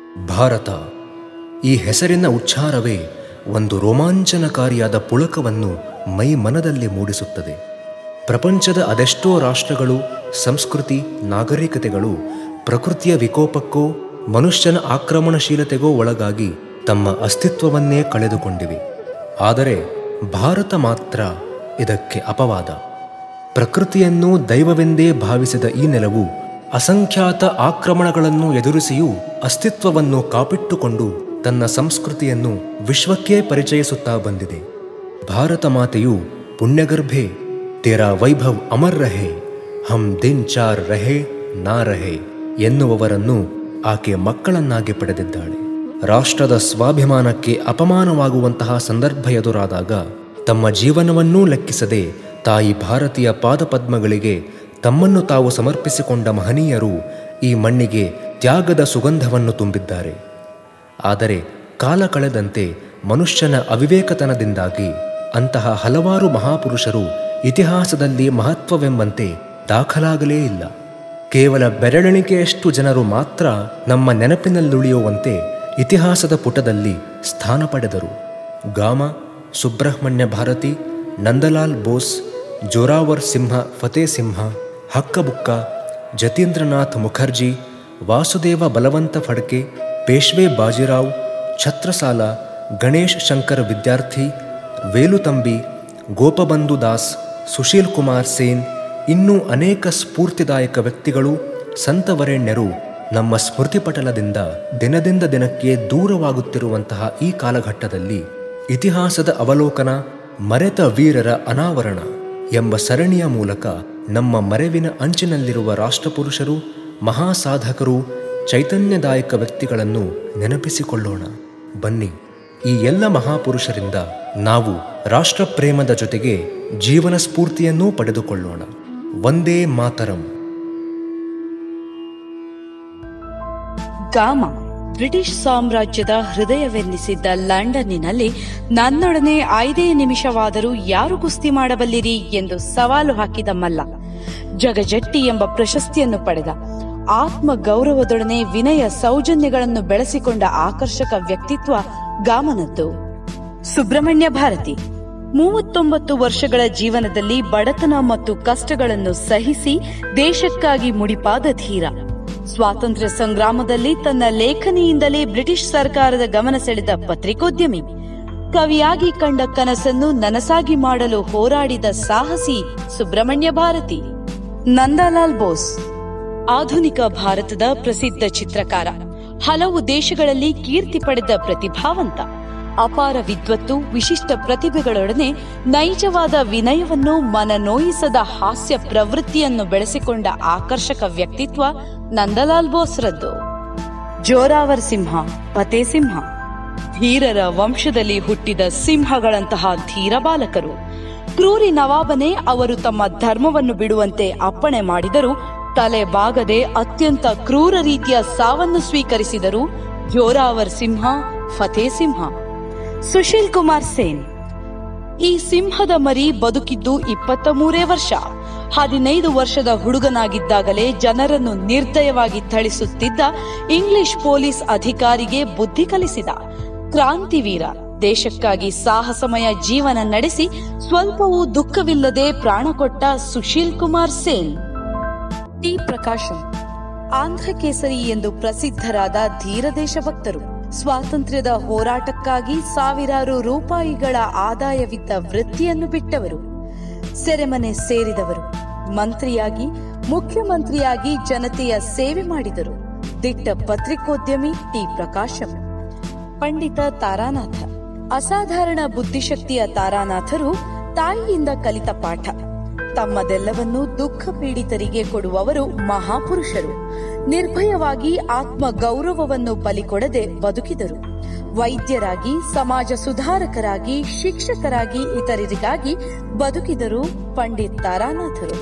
ಭಾರತ ಈ ಹೆಸರಿನ ಉಚ್ಚಾರವೇ ಒಂದು ರೋಮಾಂಚನಕಾರಿಯಾದ ಪುಳಕವನ್ನು ಮೈ ಮನದಲ್ಲಿ ಮೂಡಿಸುತ್ತದೆ ಪ್ರಪಂಚದ ಅದೆಷ್ಟೋ ರಾಷ್ಟ್ರಗಳು ಸಂಸ್ಕೃತಿ ನಾಗರಿಕತೆಗಳು ಪ್ರಕೃತಿಯ ವಿಕೋಪಕ್ಕೋ ಮನುಷ್ಯನ ಆಕ್ರಮಣಶೀಲತೆಗೋ ಒಳಗಾಗಿ ತಮ್ಮ ಅಸ್ತಿತ್ವವನ್ನೇ ಕಳೆದುಕೊಂಡಿವೆ ಆದರೆ ಭಾರತ ಮಾತ್ರ ಇದಕ್ಕೆ ಅಪವಾದ ಪ್ರಕೃತಿಯನ್ನು ದೈವವೆಂದೇ ಭಾವಿಸಿದ ಈ ನೆಲವು ಅಸಂಖ್ಯಾತ ಆಕ್ರಮಣಗಳನ್ನು ಎದುರಿಸಿಯೂ ಅಸ್ತಿತ್ವವನ್ನು ಕಾಪಿಟ್ಟುಕೊಂಡು ತನ್ನ ಸಂಸ್ಕೃತಿಯನ್ನು ವಿಶ್ವಕ್ಕೇ ಪರಿಚಯಿಸುತ್ತಾ ಬಂದಿದೆ ಭಾರತ ಮಾತೆಯು ಪುಣ್ಯಗರ್ಭೆ ತೇರಾ ವೈಭವ್ ಅಮರ್ ರಹೆ ಹಮ್ ದಿನ್ ಚಾರ್ ರಹೆ ನಾ ರಹೆ ಎನ್ನುವವರನ್ನು ಆಕೆ ಮಕ್ಕಳನ್ನಾಗಿ ಪಡೆದಿದ್ದಾಳೆ ರಾಷ್ಟ್ರದ ಸ್ವಾಭಿಮಾನಕ್ಕೆ ಅಪಮಾನವಾಗುವಂತಹ ಸಂದರ್ಭ ಎದುರಾದಾಗ ತಮ್ಮ ಜೀವನವನ್ನೂ ಲೆಕ್ಕಿಸದೆ ತಾಯಿ ಭಾರತೀಯ ಪಾದಪದ್ಮಗಳಿಗೆ ತಮ್ಮನ್ನು ತಾವು ಸಮರ್ಪಿಸಿಕೊಂಡ ಮಹನೀಯರು ಈ ಮಣ್ಣಿಗೆ ತ್ಯಾಗದ ಸುಗಂಧವನ್ನು ತುಂಬಿದ್ದಾರೆ ಆದರೆ ಕಾಲ ಕಳೆದಂತೆ ಮನುಷ್ಯನ ಅವಿವೇಕತನದಿಂದಾಗಿ ಅಂತಹ ಹಲವಾರು ಮಹಾಪುರುಷರು ಇತಿಹಾಸದಲ್ಲಿ ಮಹತ್ವವೆಂಬಂತೆ ದಾಖಲಾಗಲೇ ಇಲ್ಲ ಕೇವಲ ಬೆರಳೆಣಿಕೆಯಷ್ಟು ಜನರು ಮಾತ್ರ ನಮ್ಮ ನೆನಪಿನಲ್ಲುಳಿಯುವಂತೆ ಇತಿಹಾಸದ ಪುಟದಲ್ಲಿ ಸ್ಥಾನ ಪಡೆದರು ಗಾಮ ಸುಬ್ರಹ್ಮಣ್ಯ ಭಾರತಿ ನಂದಲಾಲ್ ಬೋಸ್ ಜೋರಾವರ್ ಸಿಂಹ ಫತೇ ಸಿಂಹ ಹಕ್ಕಬುಕ್ಕ ಜತೀಂದ್ರನಾಥ್ ಮುಖರ್ಜಿ ವಾಸುದೇವ ಬಲವಂತ ಫಡ್ಕೆ ಪೇಶ್ವೆ ಬಾಜಿರಾವ್ ಛತ್ರಸಾಲ ಗಣೇಶ್ ಶಂಕರ್ ವಿದ್ಯಾರ್ಥಿ ವೇಲುತಂಬಿ ಗೋಪಬಂಧು ದಾಸ್ ಸುಶೀಲ್ ಕುಮಾರ್ ಸೇನ್ ಇನ್ನೂ ಅನೇಕ ಸ್ಫೂರ್ತಿದಾಯಕ ವ್ಯಕ್ತಿಗಳು ಸಂತವರೆಣ್ಯರು ನಮ್ಮ ಸ್ಮೃತಿಪಟಲದಿಂದ ದಿನದಿಂದ ದಿನಕ್ಕೆ ದೂರವಾಗುತ್ತಿರುವಂತಹ ಈ ಕಾಲಘಟ್ಟದಲ್ಲಿ ಇತಿಹಾಸದ ಅವಲೋಕನ ಮರೆತ ವೀರರ ಅನಾವರಣ ಎಂಬ ಸರಣಿಯ ಮೂಲಕ ನಮ್ಮ ಮರೆವಿನ ಅಂಚಿನಲ್ಲಿರುವ ರಾಷ್ಟ್ರಪುರುಷರು ಮಹಾಸಾಧಕರು ಚೈತನ್ಯದಾಯಕ ವ್ಯಕ್ತಿಗಳನ್ನು ನೆನಪಿಸಿಕೊಳ್ಳೋಣ ಬನ್ನಿ ಈ ಎಲ್ಲ ಮಹಾಪುರುಷರಿಂದ ನಾವು ರಾಷ್ಟ್ರಪ್ರೇಮದ ಜೊತೆಗೆ ಜೀವನ ಸ್ಫೂರ್ತಿಯನ್ನೂ ಪಡೆದುಕೊಳ್ಳೋಣ ಒಂದೇ ಮಾತರಂ ಗಾಮ ಬ್ರಿಟಿಷ್ ಸಾಮ್ರಾಜ್ಯದ ಹೃದಯವೆನ್ನಿಸಿದ್ದ ಲಂಡನ್ನಿನಲ್ಲಿ ನನ್ನೊಡನೆ ಐದೇ ನಿಮಿಷವಾದರೂ ಯಾರು ಕುಸ್ತಿ ಮಾಡಬಲ್ಲಿರಿ ಎಂದು ಸವಾಲು ಹಾಕಿದ ಮಲ್ಲ ಜಗಜಟ್ಟಿ ಎಂಬ ಪ್ರಶಸ್ತಿಯನ್ನು ಪಡೆದ ಆತ್ಮ ಗೌರವದೊಡನೆ ವಿನಯ ಸೌಜನ್ಯಗಳನ್ನು ಬೆಳೆಸಿಕೊಂಡ ಆಕರ್ಷಕ ವ್ಯಕ್ತಿತ್ವ ಗಾಮನದ್ದು ಸುಬ್ರಹ್ಮಣ್ಯ ಭಾರತಿ ಮೂವತ್ತೊಂಬತ್ತು ವರ್ಷಗಳ ಜೀವನದಲ್ಲಿ ಬಡತನ ಮತ್ತು ಕಷ್ಟಗಳನ್ನು ಸಹಿಸಿ ದೇಶಕ್ಕಾಗಿ ಮುಡಿಪಾದ ಧೀರ ಸ್ವಾತಂತ್ರ್ಯ ಸಂಗ್ರಾಮದಲ್ಲಿ ತನ್ನ ಲೇಖನಿಯಿಂದಲೇ ಬ್ರಿಟಿಷ್ ಸರ್ಕಾರದ ಗಮನ ಸೆಳೆದ ಪತ್ರಿಕೋದ್ಯಮಿ ಕವಿಯಾಗಿ ಕಂಡ ಕನಸನ್ನು ನನಸಾಗಿ ಮಾಡಲು ಹೋರಾಡಿದ ಸಾಹಸಿ ಸುಬ್ರಹ್ಮಣ್ಯ ಭಾರತಿ ನಂದಾಲಾಲ್ ಬೋಸ್ ಆಧುನಿಕ ಭಾರತದ ಪ್ರಸಿದ್ಧ ಚಿತ್ರಕಾರ ಹಲವು ದೇಶಗಳಲ್ಲಿ ಕೀರ್ತಿ ಪಡೆದ ಪ್ರತಿಭಾವಂತ ಅಪಾರ ವಿದ್ವತ್ತು ವಿಶಿಷ್ಟ ಪ್ರತಿಭೆಗಳೊಡನೆ ನೈಜವಾದ ವಿನಯವನ್ನು ಮನನೋಯಿಸದ ಹಾಸ್ಯ ಪ್ರವೃತ್ತಿಯನ್ನು ಬೆಳೆಸಿಕೊಂಡ ಆಕರ್ಷಕ ವ್ಯಕ್ತಿತ್ವ ನಂದಲಾಲ್ ಬೋಸ್ರದ್ದು ಜೋರಾವರ್ ಸಿಂಹ ಪತೆ ಸಿಂಹ ಧೀರರ ವಂಶದಲ್ಲಿ ಹುಟ್ಟಿದ ಸಿಂಹಗಳಂತಹ ಧೀರ ಬಾಲಕರು ಕ್ರೂರಿ ನವಾಬನೇ ಅವರು ತಮ್ಮ ಧರ್ಮವನ್ನು ಬಿಡುವಂತೆ ಅಪ್ಪಣೆ ಮಾಡಿದರೂ ತಲೆ ಬಾಗದೆ ಅತ್ಯಂತ ಕ್ರೂರ ರೀತಿಯ ಸಾವನ್ನು ಸ್ವೀಕರಿಸಿದರು ಜೋರಾವರ್ ಸಿಂಹ ಫತೇ ಸಿಂಹ ಸುಶೀಲ್ ಕುಮಾರ್ ಸೇನ್ ಈ ಸಿಂಹದ ಮರಿ ಬದುಕಿದ್ದು ಇಪ್ಪತ್ತ ಮೂರೇ ವರ್ಷ ಹದಿನೈದು ವರ್ಷದ ಹುಡುಗನಾಗಿದ್ದಾಗಲೇ ಜನರನ್ನು ನಿರ್ದಯವಾಗಿ ಥಳಿಸುತ್ತಿದ್ದ ಇಂಗ್ಲಿಷ್ ಪೊಲೀಸ್ ಅಧಿಕಾರಿಗೆ ಬುದ್ಧಿ ಕಲಿಸಿದ ಕ್ರಾಂತಿವೀರ ದೇಶಕ್ಕಾಗಿ ಸಾಹಸಮಯ ಜೀವನ ನಡೆಸಿ ಸ್ವಲ್ಪವೂ ದುಃಖವಿಲ್ಲದೆ ಪ್ರಾಣ ಕೊಟ್ಟ ಸುಶೀಲ್ ಕುಮಾರ್ ಸೇನ್ ಟಿ ಪ್ರಕಾಶಂ ಆಂಧ್ರ ಕೇಸರಿ ಎಂದು ಪ್ರಸಿದ್ಧರಾದ ಧೀರ ದೇಶಭಕ್ತರು ಸ್ವಾತಂತ್ರ್ಯದ ಹೋರಾಟಕ್ಕಾಗಿ ಸಾವಿರಾರು ರೂಪಾಯಿಗಳ ಆದಾಯವಿದ್ದ ವೃತ್ತಿಯನ್ನು ಬಿಟ್ಟವರು ಸೆರೆಮನೆ ಸೇರಿದವರು ಮಂತ್ರಿಯಾಗಿ ಮುಖ್ಯಮಂತ್ರಿಯಾಗಿ ಜನತೆಯ ಸೇವೆ ಮಾಡಿದರು ದಿಟ್ಟ ಪತ್ರಿಕೋದ್ಯಮಿ ಟಿ ಪ್ರಕಾಶಂ ಪಂಡಿತ ತಾರಾನಾಥ ಅಸಾಧಾರಣ ಬುದ್ಧಿಶಕ್ತಿಯ ತಾರಾನಾಥರು ತಾಯಿಯಿಂದ ಕಲಿತ ಪಾಠ ತಮ್ಮದೆಲ್ಲವನ್ನೂ ದುಃಖ ಪೀಡಿತರಿಗೆ ಕೊಡುವವರು ಮಹಾಪುರುಷರು ನಿರ್ಭಯವಾಗಿ ಆತ್ಮ ಗೌರವವನ್ನು ಬಲಿಕೊಡದೆ ಬದುಕಿದರು ವೈದ್ಯರಾಗಿ ಸಮಾಜ ಸುಧಾರಕರಾಗಿ ಶಿಕ್ಷಕರಾಗಿ ಇತರರಿಗಾಗಿ ಬದುಕಿದರು ಪಂಡಿತ್ ತಾರಾನಾಥರು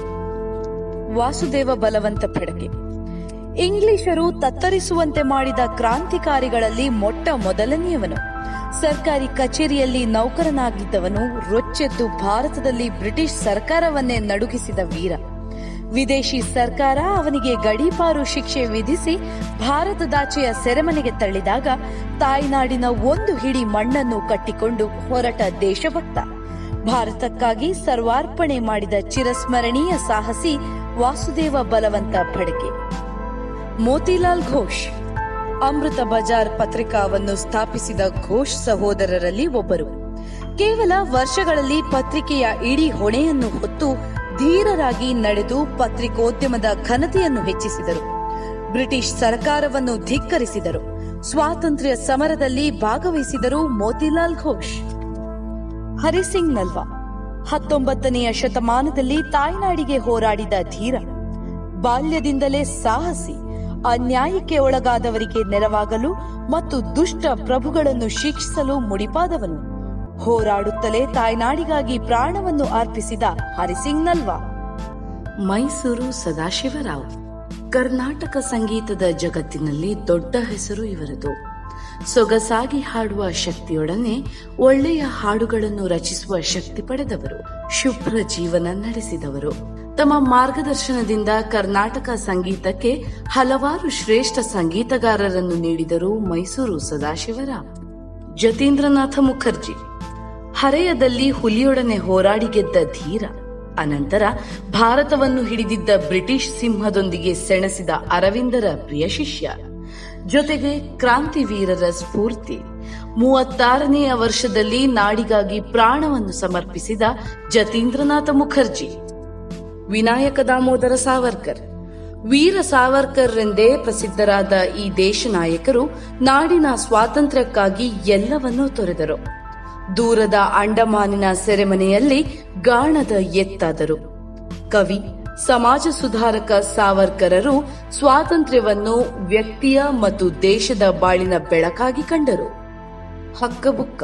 ವಾಸುದೇವ ಬಲವಂತ ಫೆಡಕೆ ಇಂಗ್ಲಿಷರು ತತ್ತರಿಸುವಂತೆ ಮಾಡಿದ ಕ್ರಾಂತಿಕಾರಿಗಳಲ್ಲಿ ಮೊಟ್ಟ ಮೊದಲನೆಯವನು ಸರ್ಕಾರಿ ಕಚೇರಿಯಲ್ಲಿ ನೌಕರನಾಗಿದ್ದವನು ರೊಚ್ಚೆದ್ದು ಭಾರತದಲ್ಲಿ ಬ್ರಿಟಿಷ್ ಸರ್ಕಾರವನ್ನೇ ನಡುಗಿಸಿದ ವೀರ ವಿದೇಶಿ ಸರ್ಕಾರ ಅವನಿಗೆ ಗಡೀಪಾರು ಶಿಕ್ಷೆ ವಿಧಿಸಿ ಭಾರತದಾಚೆಯ ಸೆರೆಮನೆಗೆ ತಳ್ಳಿದಾಗ ತಾಯ್ನಾಡಿನ ಒಂದು ಹಿಡಿ ಮಣ್ಣನ್ನು ಕಟ್ಟಿಕೊಂಡು ಹೊರಟ ದೇಶಭಕ್ತ ಭಾರತಕ್ಕಾಗಿ ಸರ್ವಾರ್ಪಣೆ ಮಾಡಿದ ಚಿರಸ್ಮರಣೀಯ ಸಾಹಸಿ ವಾಸುದೇವ ಬಲವಂತ ಫಡ್ಕೆ ಮೋತಿಲಾಲ್ ಘೋಷ್ ಅಮೃತ ಬಜಾರ್ ಪತ್ರಿಕಾವನ್ನು ಸ್ಥಾಪಿಸಿದ ಘೋಷ್ ಸಹೋದರರಲ್ಲಿ ಒಬ್ಬರು ಕೇವಲ ವರ್ಷಗಳಲ್ಲಿ ಪತ್ರಿಕೆಯ ಇಡೀ ಹೊಣೆಯನ್ನು ಹೊತ್ತು ಧೀರರಾಗಿ ನಡೆದು ಪತ್ರಿಕೋದ್ಯಮದ ಘನತೆಯನ್ನು ಹೆಚ್ಚಿಸಿದರು ಬ್ರಿಟಿಷ್ ಸರ್ಕಾರವನ್ನು ಧಿಕ್ಕರಿಸಿದರು ಸ್ವಾತಂತ್ರ್ಯ ಸಮರದಲ್ಲಿ ಭಾಗವಹಿಸಿದರು ಮೋತಿಲಾಲ್ ಘೋಷ್ ಹರಿಸಿಂಗ್ ನಲ್ವಾ ಹತ್ತೊಂಬತ್ತನೆಯ ಶತಮಾನದಲ್ಲಿ ತಾಯ್ನಾಡಿಗೆ ಹೋರಾಡಿದ ಧೀರ ಬಾಲ್ಯದಿಂದಲೇ ಸಾಹಸಿ ಅನ್ಯಾಯಕ್ಕೆ ಒಳಗಾದವರಿಗೆ ನೆರವಾಗಲು ಮತ್ತು ದುಷ್ಟ ಪ್ರಭುಗಳನ್ನು ಶಿಕ್ಷಿಸಲು ಮುಡಿಪಾದವನು ಹೋರಾಡುತ್ತಲೇ ತಾಯ್ನಾಡಿಗಾಗಿ ಪ್ರಾಣವನ್ನು ಅರ್ಪಿಸಿದ ಹರಿಸಿಂಗ್ ನಲ್ವಾ ಮೈಸೂರು ಸದಾಶಿವರಾವ್ ಕರ್ನಾಟಕ ಸಂಗೀತದ ಜಗತ್ತಿನಲ್ಲಿ ದೊಡ್ಡ ಹೆಸರು ಇವರದು ಸೊಗಸಾಗಿ ಹಾಡುವ ಶಕ್ತಿಯೊಡನೆ ಒಳ್ಳೆಯ ಹಾಡುಗಳನ್ನು ರಚಿಸುವ ಶಕ್ತಿ ಪಡೆದವರು ಶುಭ್ರ ಜೀವನ ನಡೆಸಿದವರು ತಮ್ಮ ಮಾರ್ಗದರ್ಶನದಿಂದ ಕರ್ನಾಟಕ ಸಂಗೀತಕ್ಕೆ ಹಲವಾರು ಶ್ರೇಷ್ಠ ಸಂಗೀತಗಾರರನ್ನು ನೀಡಿದರು ಮೈಸೂರು ಸದಾಶಿವರಾವ್ ಜತೀಂದ್ರನಾಥ ಮುಖರ್ಜಿ ಹರೆಯದಲ್ಲಿ ಹುಲಿಯೊಡನೆ ಹೋರಾಡಿ ಗೆದ್ದ ಧೀರ ಅನಂತರ ಭಾರತವನ್ನು ಹಿಡಿದಿದ್ದ ಬ್ರಿಟಿಷ್ ಸಿಂಹದೊಂದಿಗೆ ಸೆಣಸಿದ ಅರವಿಂದರ ಪ್ರಿಯ ಶಿಷ್ಯ ಜೊತೆಗೆ ಕ್ರಾಂತಿವೀರರ ಸ್ಫೂರ್ತಿ ಮೂವತ್ತಾರನೆಯ ವರ್ಷದಲ್ಲಿ ನಾಡಿಗಾಗಿ ಪ್ರಾಣವನ್ನು ಸಮರ್ಪಿಸಿದ ಜತೀಂದ್ರನಾಥ ಮುಖರ್ಜಿ ವಿನಾಯಕ ದಾಮೋದರ ಸಾವರ್ಕರ್ ವೀರ ಸಾವರ್ಕರ್ ಎಂದೇ ಪ್ರಸಿದ್ಧರಾದ ಈ ದೇಶ ನಾಯಕರು ನಾಡಿನ ಸ್ವಾತಂತ್ರ್ಯಕ್ಕಾಗಿ ಎಲ್ಲವನ್ನೂ ತೊರೆದರು ದೂರದ ಅಂಡಮಾನಿನ ಸೆರೆಮನೆಯಲ್ಲಿ ಗಾಣದ ಎತ್ತಾದರು ಕವಿ ಸಮಾಜ ಸುಧಾರಕ ಸಾವರ್ಕರರು ಸ್ವಾತಂತ್ರ್ಯವನ್ನು ವ್ಯಕ್ತಿಯ ಮತ್ತು ದೇಶದ ಬಾಳಿನ ಬೆಳಕಾಗಿ ಕಂಡರು ಹಕ್ಕಬುಕ್ಕ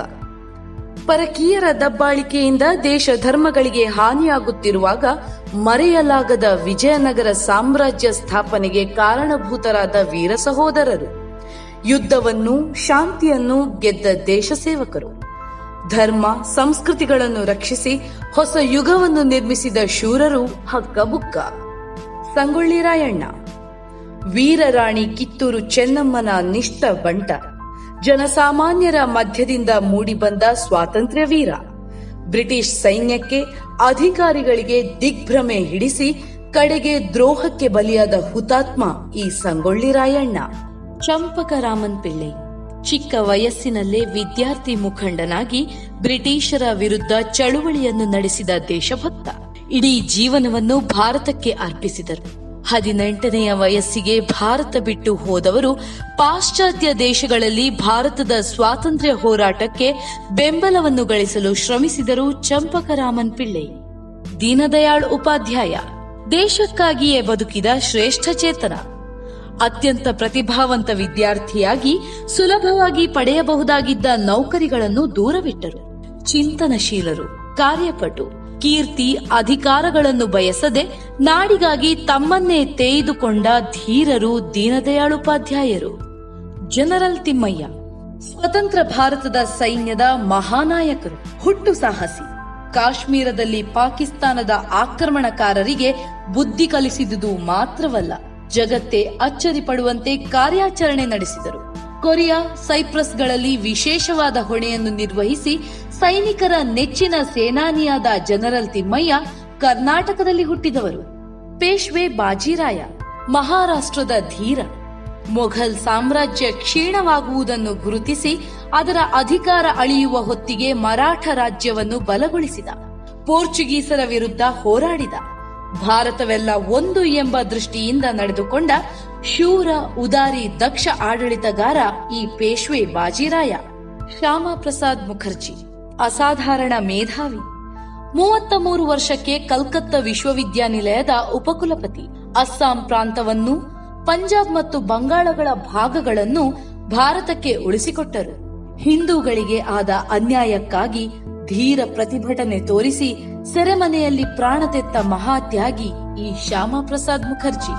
ಪರಕೀಯರ ದಬ್ಬಾಳಿಕೆಯಿಂದ ದೇಶ ಧರ್ಮಗಳಿಗೆ ಹಾನಿಯಾಗುತ್ತಿರುವಾಗ ಮರೆಯಲಾಗದ ವಿಜಯನಗರ ಸಾಮ್ರಾಜ್ಯ ಸ್ಥಾಪನೆಗೆ ಕಾರಣಭೂತರಾದ ವೀರ ಸಹೋದರರು ಯುದ್ಧವನ್ನು ಶಾಂತಿಯನ್ನು ಗೆದ್ದ ದೇಶ ಸೇವಕರು ಧರ್ಮ ಸಂಸ್ಕೃತಿಗಳನ್ನು ರಕ್ಷಿಸಿ ಹೊಸ ಯುಗವನ್ನು ನಿರ್ಮಿಸಿದ ಶೂರರು ಹಕ್ಕಬುಕ್ಕ ಸಂಗೊಳ್ಳಿ ರಾಯಣ್ಣ ವೀರರಾಣಿ ಕಿತ್ತೂರು ಚೆನ್ನಮ್ಮನ ನಿಷ್ಠ ಬಂಟ ಜನಸಾಮಾನ್ಯರ ಮಧ್ಯದಿಂದ ಮೂಡಿಬಂದ ಸ್ವಾತಂತ್ರ್ಯ ವೀರ ಬ್ರಿಟಿಷ್ ಸೈನ್ಯಕ್ಕೆ ಅಧಿಕಾರಿಗಳಿಗೆ ದಿಗ್ಭ್ರಮೆ ಹಿಡಿಸಿ ಕಡೆಗೆ ದ್ರೋಹಕ್ಕೆ ಬಲಿಯಾದ ಹುತಾತ್ಮ ಈ ಸಂಗೊಳ್ಳಿ ರಾಯಣ್ಣ ಚಂಪಕರಾಮನ್ ಪಿಳ್ಳೈ ಚಿಕ್ಕ ವಯಸ್ಸಿನಲ್ಲೇ ವಿದ್ಯಾರ್ಥಿ ಮುಖಂಡನಾಗಿ ಬ್ರಿಟಿಷರ ವಿರುದ್ಧ ಚಳುವಳಿಯನ್ನು ನಡೆಸಿದ ದೇಶಭಕ್ತ ಇಡೀ ಜೀವನವನ್ನು ಭಾರತಕ್ಕೆ ಅರ್ಪಿಸಿದರು ಹದಿನೆಂಟನೆಯ ವಯಸ್ಸಿಗೆ ಭಾರತ ಬಿಟ್ಟು ಹೋದವರು ಪಾಶ್ಚಾತ್ಯ ದೇಶಗಳಲ್ಲಿ ಭಾರತದ ಸ್ವಾತಂತ್ರ್ಯ ಹೋರಾಟಕ್ಕೆ ಬೆಂಬಲವನ್ನು ಗಳಿಸಲು ಶ್ರಮಿಸಿದರು ಚಂಪಕರಾಮನ್ ಪಿಳ್ಳೈ ದೀನದಯಾಳ್ ಉಪಾಧ್ಯಾಯ ದೇಶಕ್ಕಾಗಿಯೇ ಬದುಕಿದ ಶ್ರೇಷ್ಠ ಚೇತನ ಅತ್ಯಂತ ಪ್ರತಿಭಾವಂತ ವಿದ್ಯಾರ್ಥಿಯಾಗಿ ಸುಲಭವಾಗಿ ಪಡೆಯಬಹುದಾಗಿದ್ದ ನೌಕರಿಗಳನ್ನು ದೂರವಿಟ್ಟರು ಚಿಂತನಶೀಲರು ಕಾರ್ಯಪಟು ಕೀರ್ತಿ ಅಧಿಕಾರಗಳನ್ನು ಬಯಸದೆ ನಾಡಿಗಾಗಿ ತಮ್ಮನ್ನೇ ತೇಯ್ದುಕೊಂಡ ಧೀರರು ದೀನದಯಾಳ್ ಉಪಾಧ್ಯಾಯರು ಜನರಲ್ ತಿಮ್ಮಯ್ಯ ಸ್ವತಂತ್ರ ಭಾರತದ ಸೈನ್ಯದ ಮಹಾನಾಯಕರು ಹುಟ್ಟು ಸಾಹಸಿ ಕಾಶ್ಮೀರದಲ್ಲಿ ಪಾಕಿಸ್ತಾನದ ಆಕ್ರಮಣಕಾರರಿಗೆ ಬುದ್ಧಿ ಕಲಿಸಿದುದು ಮಾತ್ರವಲ್ಲ ಜಗತ್ತೇ ಅಚ್ಚರಿ ಪಡುವಂತೆ ಕಾರ್ಯಾಚರಣೆ ನಡೆಸಿದರು ಕೊರಿಯಾ ಸೈಪ್ರಸ್ಗಳಲ್ಲಿ ವಿಶೇಷವಾದ ಹೊಣೆಯನ್ನು ನಿರ್ವಹಿಸಿ ಸೈನಿಕರ ನೆಚ್ಚಿನ ಸೇನಾನಿಯಾದ ಜನರಲ್ ತಿಮ್ಮಯ್ಯ ಕರ್ನಾಟಕದಲ್ಲಿ ಹುಟ್ಟಿದವರು ಪೇಶ್ವೆ ಬಾಜಿರಾಯ ಮಹಾರಾಷ್ಟ್ರದ ಧೀರ ಮೊಘಲ್ ಸಾಮ್ರಾಜ್ಯ ಕ್ಷೀಣವಾಗುವುದನ್ನು ಗುರುತಿಸಿ ಅದರ ಅಧಿಕಾರ ಅಳಿಯುವ ಹೊತ್ತಿಗೆ ಮರಾಠ ರಾಜ್ಯವನ್ನು ಬಲಗೊಳಿಸಿದ ಪೋರ್ಚುಗೀಸರ ವಿರುದ್ಧ ಹೋರಾಡಿದ ಭಾರತವೆಲ್ಲ ಒಂದು ಎಂಬ ದೃಷ್ಟಿಯಿಂದ ನಡೆದುಕೊಂಡ ಶೂರ ಉದಾರಿ ದಕ್ಷ ಆಡಳಿತಗಾರ ಈ ಪೇಶ್ವೆ ಬಾಜಿರಾಯ ಶ್ಯಾಮಾ ಪ್ರಸಾದ್ ಮುಖರ್ಜಿ ಅಸಾಧಾರಣ ಮೇಧಾವಿ ಮೂವತ್ತ ಮೂರು ವರ್ಷಕ್ಕೆ ಕಲ್ಕತ್ತಾ ವಿಶ್ವವಿದ್ಯಾನಿಲಯದ ಉಪಕುಲಪತಿ ಅಸ್ಸಾಂ ಪ್ರಾಂತವನ್ನು ಪಂಜಾಬ್ ಮತ್ತು ಬಂಗಾಳಗಳ ಭಾಗಗಳನ್ನು ಭಾರತಕ್ಕೆ ಉಳಿಸಿಕೊಟ್ಟರು ಹಿಂದೂಗಳಿಗೆ ಆದ ಅನ್ಯಾಯಕ್ಕಾಗಿ ಧೀರ ಪ್ರತಿಭಟನೆ ತೋರಿಸಿ ಸೆರೆಮನೆಯಲ್ಲಿ ಪ್ರಾಣತೆತ್ತ ಮಹಾತ್ಯಾಗಿ ಈ ಶ್ಯಾಮಾ ಪ್ರಸಾದ್ ಮುಖರ್ಜಿ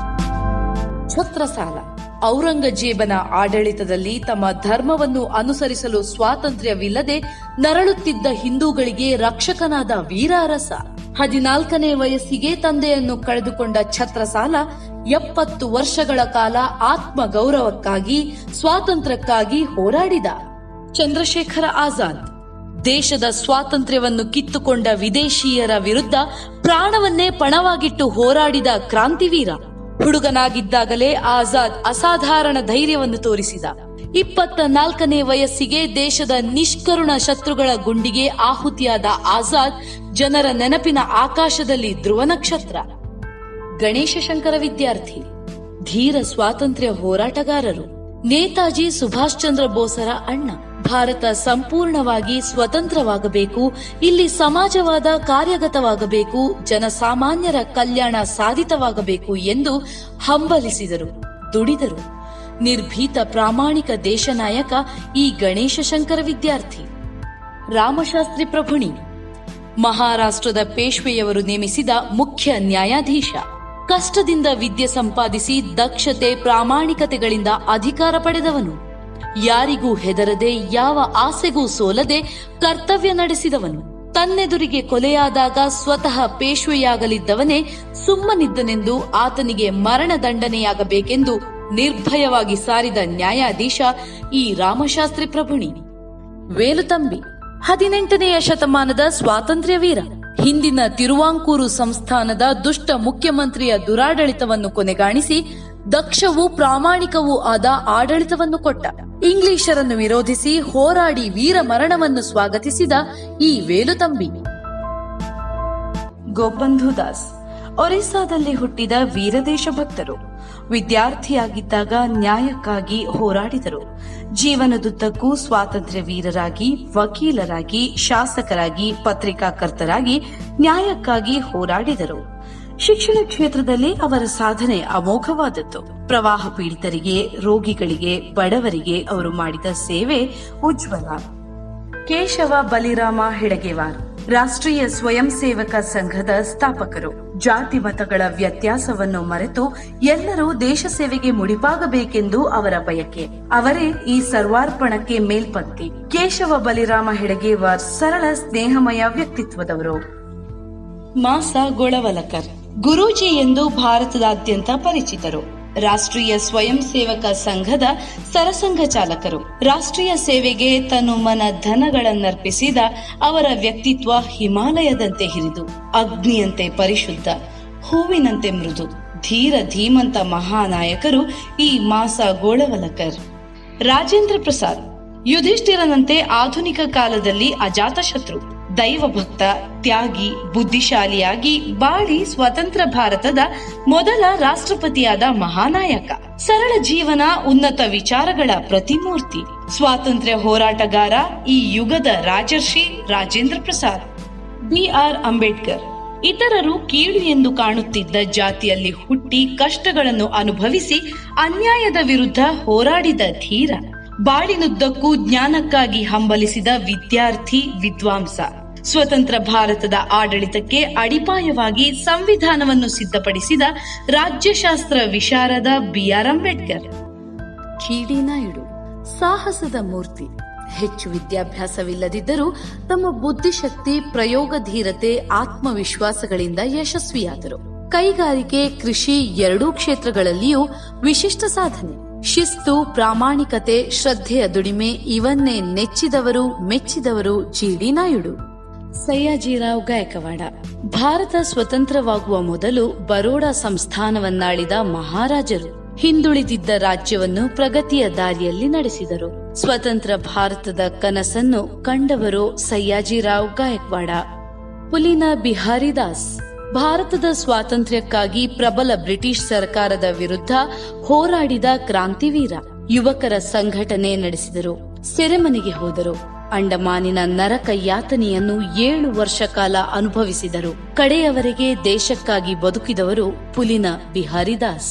ಛತ್ರಸಾಲ ಔರಂಗಜೇಬನ ಆಡಳಿತದಲ್ಲಿ ತಮ್ಮ ಧರ್ಮವನ್ನು ಅನುಸರಿಸಲು ಸ್ವಾತಂತ್ರ್ಯವಿಲ್ಲದೆ ನರಳುತ್ತಿದ್ದ ಹಿಂದೂಗಳಿಗೆ ರಕ್ಷಕನಾದ ವೀರ ಅರಸ ಹದಿನಾಲ್ಕನೇ ವಯಸ್ಸಿಗೆ ತಂದೆಯನ್ನು ಕಳೆದುಕೊಂಡ ಛತ್ರಸಾಲ ಎಪ್ಪತ್ತು ವರ್ಷಗಳ ಕಾಲ ಆತ್ಮ ಗೌರವಕ್ಕಾಗಿ ಸ್ವಾತಂತ್ರ್ಯಕ್ಕಾಗಿ ಹೋರಾಡಿದ ಚಂದ್ರಶೇಖರ ಆಜಾದ್ ದೇಶದ ಸ್ವಾತಂತ್ರ್ಯವನ್ನು ಕಿತ್ತುಕೊಂಡ ವಿದೇಶೀಯರ ವಿರುದ್ಧ ಪ್ರಾಣವನ್ನೇ ಪಣವಾಗಿಟ್ಟು ಹೋರಾಡಿದ ಕ್ರಾಂತಿವೀರ ಹುಡುಗನಾಗಿದ್ದಾಗಲೇ ಆಜಾದ್ ಅಸಾಧಾರಣ ಧೈರ್ಯವನ್ನು ತೋರಿಸಿದ ಇಪ್ಪತ್ತ ನಾಲ್ಕನೇ ವಯಸ್ಸಿಗೆ ದೇಶದ ನಿಷ್ಕರುಣ ಶತ್ರುಗಳ ಗುಂಡಿಗೆ ಆಹುತಿಯಾದ ಆಜಾದ್ ಜನರ ನೆನಪಿನ ಆಕಾಶದಲ್ಲಿ ಧ್ರುವ ನಕ್ಷತ್ರ ಗಣೇಶ ಶಂಕರ ವಿದ್ಯಾರ್ಥಿ ಧೀರ ಸ್ವಾತಂತ್ರ್ಯ ಹೋರಾಟಗಾರರು ನೇತಾಜಿ ಸುಭಾಷ್ ಚಂದ್ರ ಬೋಸರ ಅಣ್ಣ ಭಾರತ ಸಂಪೂರ್ಣವಾಗಿ ಸ್ವತಂತ್ರವಾಗಬೇಕು ಇಲ್ಲಿ ಸಮಾಜವಾದ ಕಾರ್ಯಗತವಾಗಬೇಕು ಜನಸಾಮಾನ್ಯರ ಕಲ್ಯಾಣ ಸಾಧಿತವಾಗಬೇಕು ಎಂದು ಹಂಬಲಿಸಿದರು ದುಡಿದರು ನಿರ್ಭೀತ ಪ್ರಾಮಾಣಿಕ ದೇಶ ನಾಯಕ ಈ ಗಣೇಶ ಶಂಕರ ವಿದ್ಯಾರ್ಥಿ ರಾಮಶಾಸ್ತ್ರಿ ಪ್ರಭುಣಿ ಮಹಾರಾಷ್ಟ್ರದ ಪೇಶ್ವೆಯವರು ನೇಮಿಸಿದ ಮುಖ್ಯ ನ್ಯಾಯಾಧೀಶ ಕಷ್ಟದಿಂದ ವಿದ್ಯೆ ಸಂಪಾದಿಸಿ ದಕ್ಷತೆ ಪ್ರಾಮಾಣಿಕತೆಗಳಿಂದ ಅಧಿಕಾರ ಪಡೆದವನು ಯಾರಿಗೂ ಹೆದರದೆ ಯಾವ ಆಸೆಗೂ ಸೋಲದೆ ಕರ್ತವ್ಯ ನಡೆಸಿದವನು ತನ್ನೆದುರಿಗೆ ಕೊಲೆಯಾದಾಗ ಸ್ವತಃ ಪೇಶ್ವೆಯಾಗಲಿದ್ದವನೇ ಸುಮ್ಮನಿದ್ದನೆಂದು ಆತನಿಗೆ ಮರಣದಂಡನೆಯಾಗಬೇಕೆಂದು ನಿರ್ಭಯವಾಗಿ ಸಾರಿದ ನ್ಯಾಯಾಧೀಶ ಈ ರಾಮಶಾಸ್ತ್ರಿ ಪ್ರಭುಣಿ ವೇಲುತಂಬಿ ಹದಿನೆಂಟನೆಯ ಶತಮಾನದ ಸ್ವಾತಂತ್ರ್ಯ ವೀರ ಹಿಂದಿನ ತಿರುವಾಂಕೂರು ಸಂಸ್ಥಾನದ ದುಷ್ಟ ಮುಖ್ಯಮಂತ್ರಿಯ ದುರಾಡಳಿತವನ್ನು ಕೊನೆಗಾಣಿಸಿ ದಕ್ಷವೂ ಪ್ರಾಮಾಣಿಕವೂ ಆದ ಆಡಳಿತವನ್ನು ಕೊಟ್ಟ ಇಂಗ್ಲಿಷರನ್ನು ವಿರೋಧಿಸಿ ಹೋರಾಡಿ ವೀರ ಮರಣವನ್ನು ಸ್ವಾಗತಿಸಿದ ಈ ವೇಲುತಂಬಿ ಗೋಬಂಧು ದಾಸ್ ಒರಿಸ್ಸಾದಲ್ಲಿ ಹುಟ್ಟಿದ ವೀರದೇಶ ಭಕ್ತರು ವಿದ್ಯಾರ್ಥಿಯಾಗಿದ್ದಾಗ ನ್ಯಾಯಕ್ಕಾಗಿ ಹೋರಾಡಿದರು ಜೀವನದುದ್ದಕ್ಕೂ ಸ್ವಾತಂತ್ರ್ಯ ವೀರರಾಗಿ ವಕೀಲರಾಗಿ ಶಾಸಕರಾಗಿ ಪತ್ರಿಕಾಕರ್ತರಾಗಿ ನ್ಯಾಯಕ್ಕಾಗಿ ಹೋರಾಡಿದರು ಶಿಕ್ಷಣ ಕ್ಷೇತ್ರದಲ್ಲಿ ಅವರ ಸಾಧನೆ ಅಮೋಘವಾದದ್ದು ಪ್ರವಾಹ ಪೀಡಿತರಿಗೆ ರೋಗಿಗಳಿಗೆ ಬಡವರಿಗೆ ಅವರು ಮಾಡಿದ ಸೇವೆ ಉಜ್ವಲ ಕೇಶವ ಬಲಿರಾಮ ಹೆಡಗೇವಾರ್ ರಾಷ್ಟ್ರೀಯ ಸ್ವಯಂ ಸೇವಕ ಸಂಘದ ಸ್ಥಾಪಕರು ಜಾತಿ ಮತಗಳ ವ್ಯತ್ಯಾಸವನ್ನು ಮರೆತು ಎಲ್ಲರೂ ದೇಶ ಸೇವೆಗೆ ಮುಡಿಪಾಗಬೇಕೆಂದು ಅವರ ಬಯಕೆ ಅವರೇ ಈ ಸರ್ವಾರ್ಪಣಕ್ಕೆ ಮೇಲ್ಪಂಕ್ತಿ ಕೇಶವ ಬಲಿರಾಮ ಹೆಡಗೇವಾರ್ ಸರಳ ಸ್ನೇಹಮಯ ವ್ಯಕ್ತಿತ್ವದವರು ಮಾಸ ಗೊಳವಲಕರ್ ಗುರೂಜಿ ಎಂದು ಭಾರತದಾದ್ಯಂತ ಪರಿಚಿತರು ರಾಷ್ಟ್ರೀಯ ಸ್ವಯಂ ಸೇವಕ ಸಂಘದ ಸರಸಂಘ ಚಾಲಕರು ರಾಷ್ಟ್ರೀಯ ಸೇವೆಗೆ ತನು ಮನ ಧನಗಳನ್ನರ್ಪಿಸಿದ ಅವರ ವ್ಯಕ್ತಿತ್ವ ಹಿಮಾಲಯದಂತೆ ಹಿರಿದು ಅಗ್ನಿಯಂತೆ ಪರಿಶುದ್ಧ ಹೂವಿನಂತೆ ಮೃದು ಧೀರ ಧೀಮಂತ ಮಹಾನಾಯಕರು ಈ ಮಾಸ ಗೋಳವಲಕರ್ ರಾಜೇಂದ್ರ ಪ್ರಸಾದ್ ಯುಧಿಷ್ಠಿರನಂತೆ ಆಧುನಿಕ ಕಾಲದಲ್ಲಿ ಅಜಾತಶತ್ರು ದೈವಭಕ್ತ ತ್ಯಾಗಿ ಬುದ್ಧಿಶಾಲಿಯಾಗಿ ಬಾಳಿ ಸ್ವತಂತ್ರ ಭಾರತದ ಮೊದಲ ರಾಷ್ಟ್ರಪತಿಯಾದ ಮಹಾನಾಯಕ ಸರಳ ಜೀವನ ಉನ್ನತ ವಿಚಾರಗಳ ಪ್ರತಿಮೂರ್ತಿ ಸ್ವಾತಂತ್ರ್ಯ ಹೋರಾಟಗಾರ ಈ ಯುಗದ ರಾಜರ್ಷಿ ರಾಜೇಂದ್ರ ಪ್ರಸಾದ್ ಬಿಆರ್ ಅಂಬೇಡ್ಕರ್ ಇತರರು ಕೀಳು ಎಂದು ಕಾಣುತ್ತಿದ್ದ ಜಾತಿಯಲ್ಲಿ ಹುಟ್ಟಿ ಕಷ್ಟಗಳನ್ನು ಅನುಭವಿಸಿ ಅನ್ಯಾಯದ ವಿರುದ್ಧ ಹೋರಾಡಿದ ಧೀರ ಬಾಳಿನುದ್ದಕ್ಕೂ ಜ್ಞಾನಕ್ಕಾಗಿ ಹಂಬಲಿಸಿದ ವಿದ್ಯಾರ್ಥಿ ವಿದ್ವಾಂಸ ಸ್ವತಂತ್ರ ಭಾರತದ ಆಡಳಿತಕ್ಕೆ ಅಡಿಪಾಯವಾಗಿ ಸಂವಿಧಾನವನ್ನು ಸಿದ್ಧಪಡಿಸಿದ ರಾಜ್ಯಶಾಸ್ತ್ರ ವಿಶಾರದ ಬಿಆರ್ ಅಂಬೇಡ್ಕರ್ ಕಿಡಿ ನಾಯ್ಡು ಸಾಹಸದ ಮೂರ್ತಿ ಹೆಚ್ಚು ವಿದ್ಯಾಭ್ಯಾಸವಿಲ್ಲದಿದ್ದರೂ ತಮ್ಮ ಬುದ್ಧಿಶಕ್ತಿ ಪ್ರಯೋಗಧೀರತೆ ಆತ್ಮವಿಶ್ವಾಸಗಳಿಂದ ಯಶಸ್ವಿಯಾದರು ಕೈಗಾರಿಕೆ ಕೃಷಿ ಎರಡೂ ಕ್ಷೇತ್ರಗಳಲ್ಲಿಯೂ ವಿಶಿಷ್ಟ ಸಾಧನೆ ಶಿಸ್ತು ಪ್ರಾಮಾಣಿಕತೆ ಶ್ರದ್ಧೆಯ ದುಡಿಮೆ ಇವನ್ನೇ ನೆಚ್ಚಿದವರು ಮೆಚ್ಚಿದವರು ಜಿಡಿ ನಾಯ್ಡು ಸಯ್ಯಾಜಿರಾವ್ ಗಾಯಕವಾಡ ಭಾರತ ಸ್ವತಂತ್ರವಾಗುವ ಮೊದಲು ಬರೋಡಾ ಸಂಸ್ಥಾನವನ್ನಾಳಿದ ಮಹಾರಾಜರು ಹಿಂದುಳಿದಿದ್ದ ರಾಜ್ಯವನ್ನು ಪ್ರಗತಿಯ ದಾರಿಯಲ್ಲಿ ನಡೆಸಿದರು ಸ್ವತಂತ್ರ ಭಾರತದ ಕನಸನ್ನು ಕಂಡವರು ಸಯ್ಯಾಜಿರಾವ್ ಗಾಯಕ್ವಾಡ ಪುಲಿನ ಬಿಹಾರಿ ದಾಸ್ ಭಾರತದ ಸ್ವಾತಂತ್ರ್ಯಕ್ಕಾಗಿ ಪ್ರಬಲ ಬ್ರಿಟಿಷ್ ಸರ್ಕಾರದ ವಿರುದ್ಧ ಹೋರಾಡಿದ ಕ್ರಾಂತಿವೀರ ಯುವಕರ ಸಂಘಟನೆ ನಡೆಸಿದರು ಸೆರೆಮನೆಗೆ ಹೋದರು ಅಂಡಮಾನಿನ ನರಕ ಯಾತನೆಯನ್ನು ಏಳು ವರ್ಷ ಕಾಲ ಅನುಭವಿಸಿದರು ಕಡೆಯವರೆಗೆ ದೇಶಕ್ಕಾಗಿ ಬದುಕಿದವರು ಪುಲಿನ ಬಿಹಾರಿ ದಾಸ್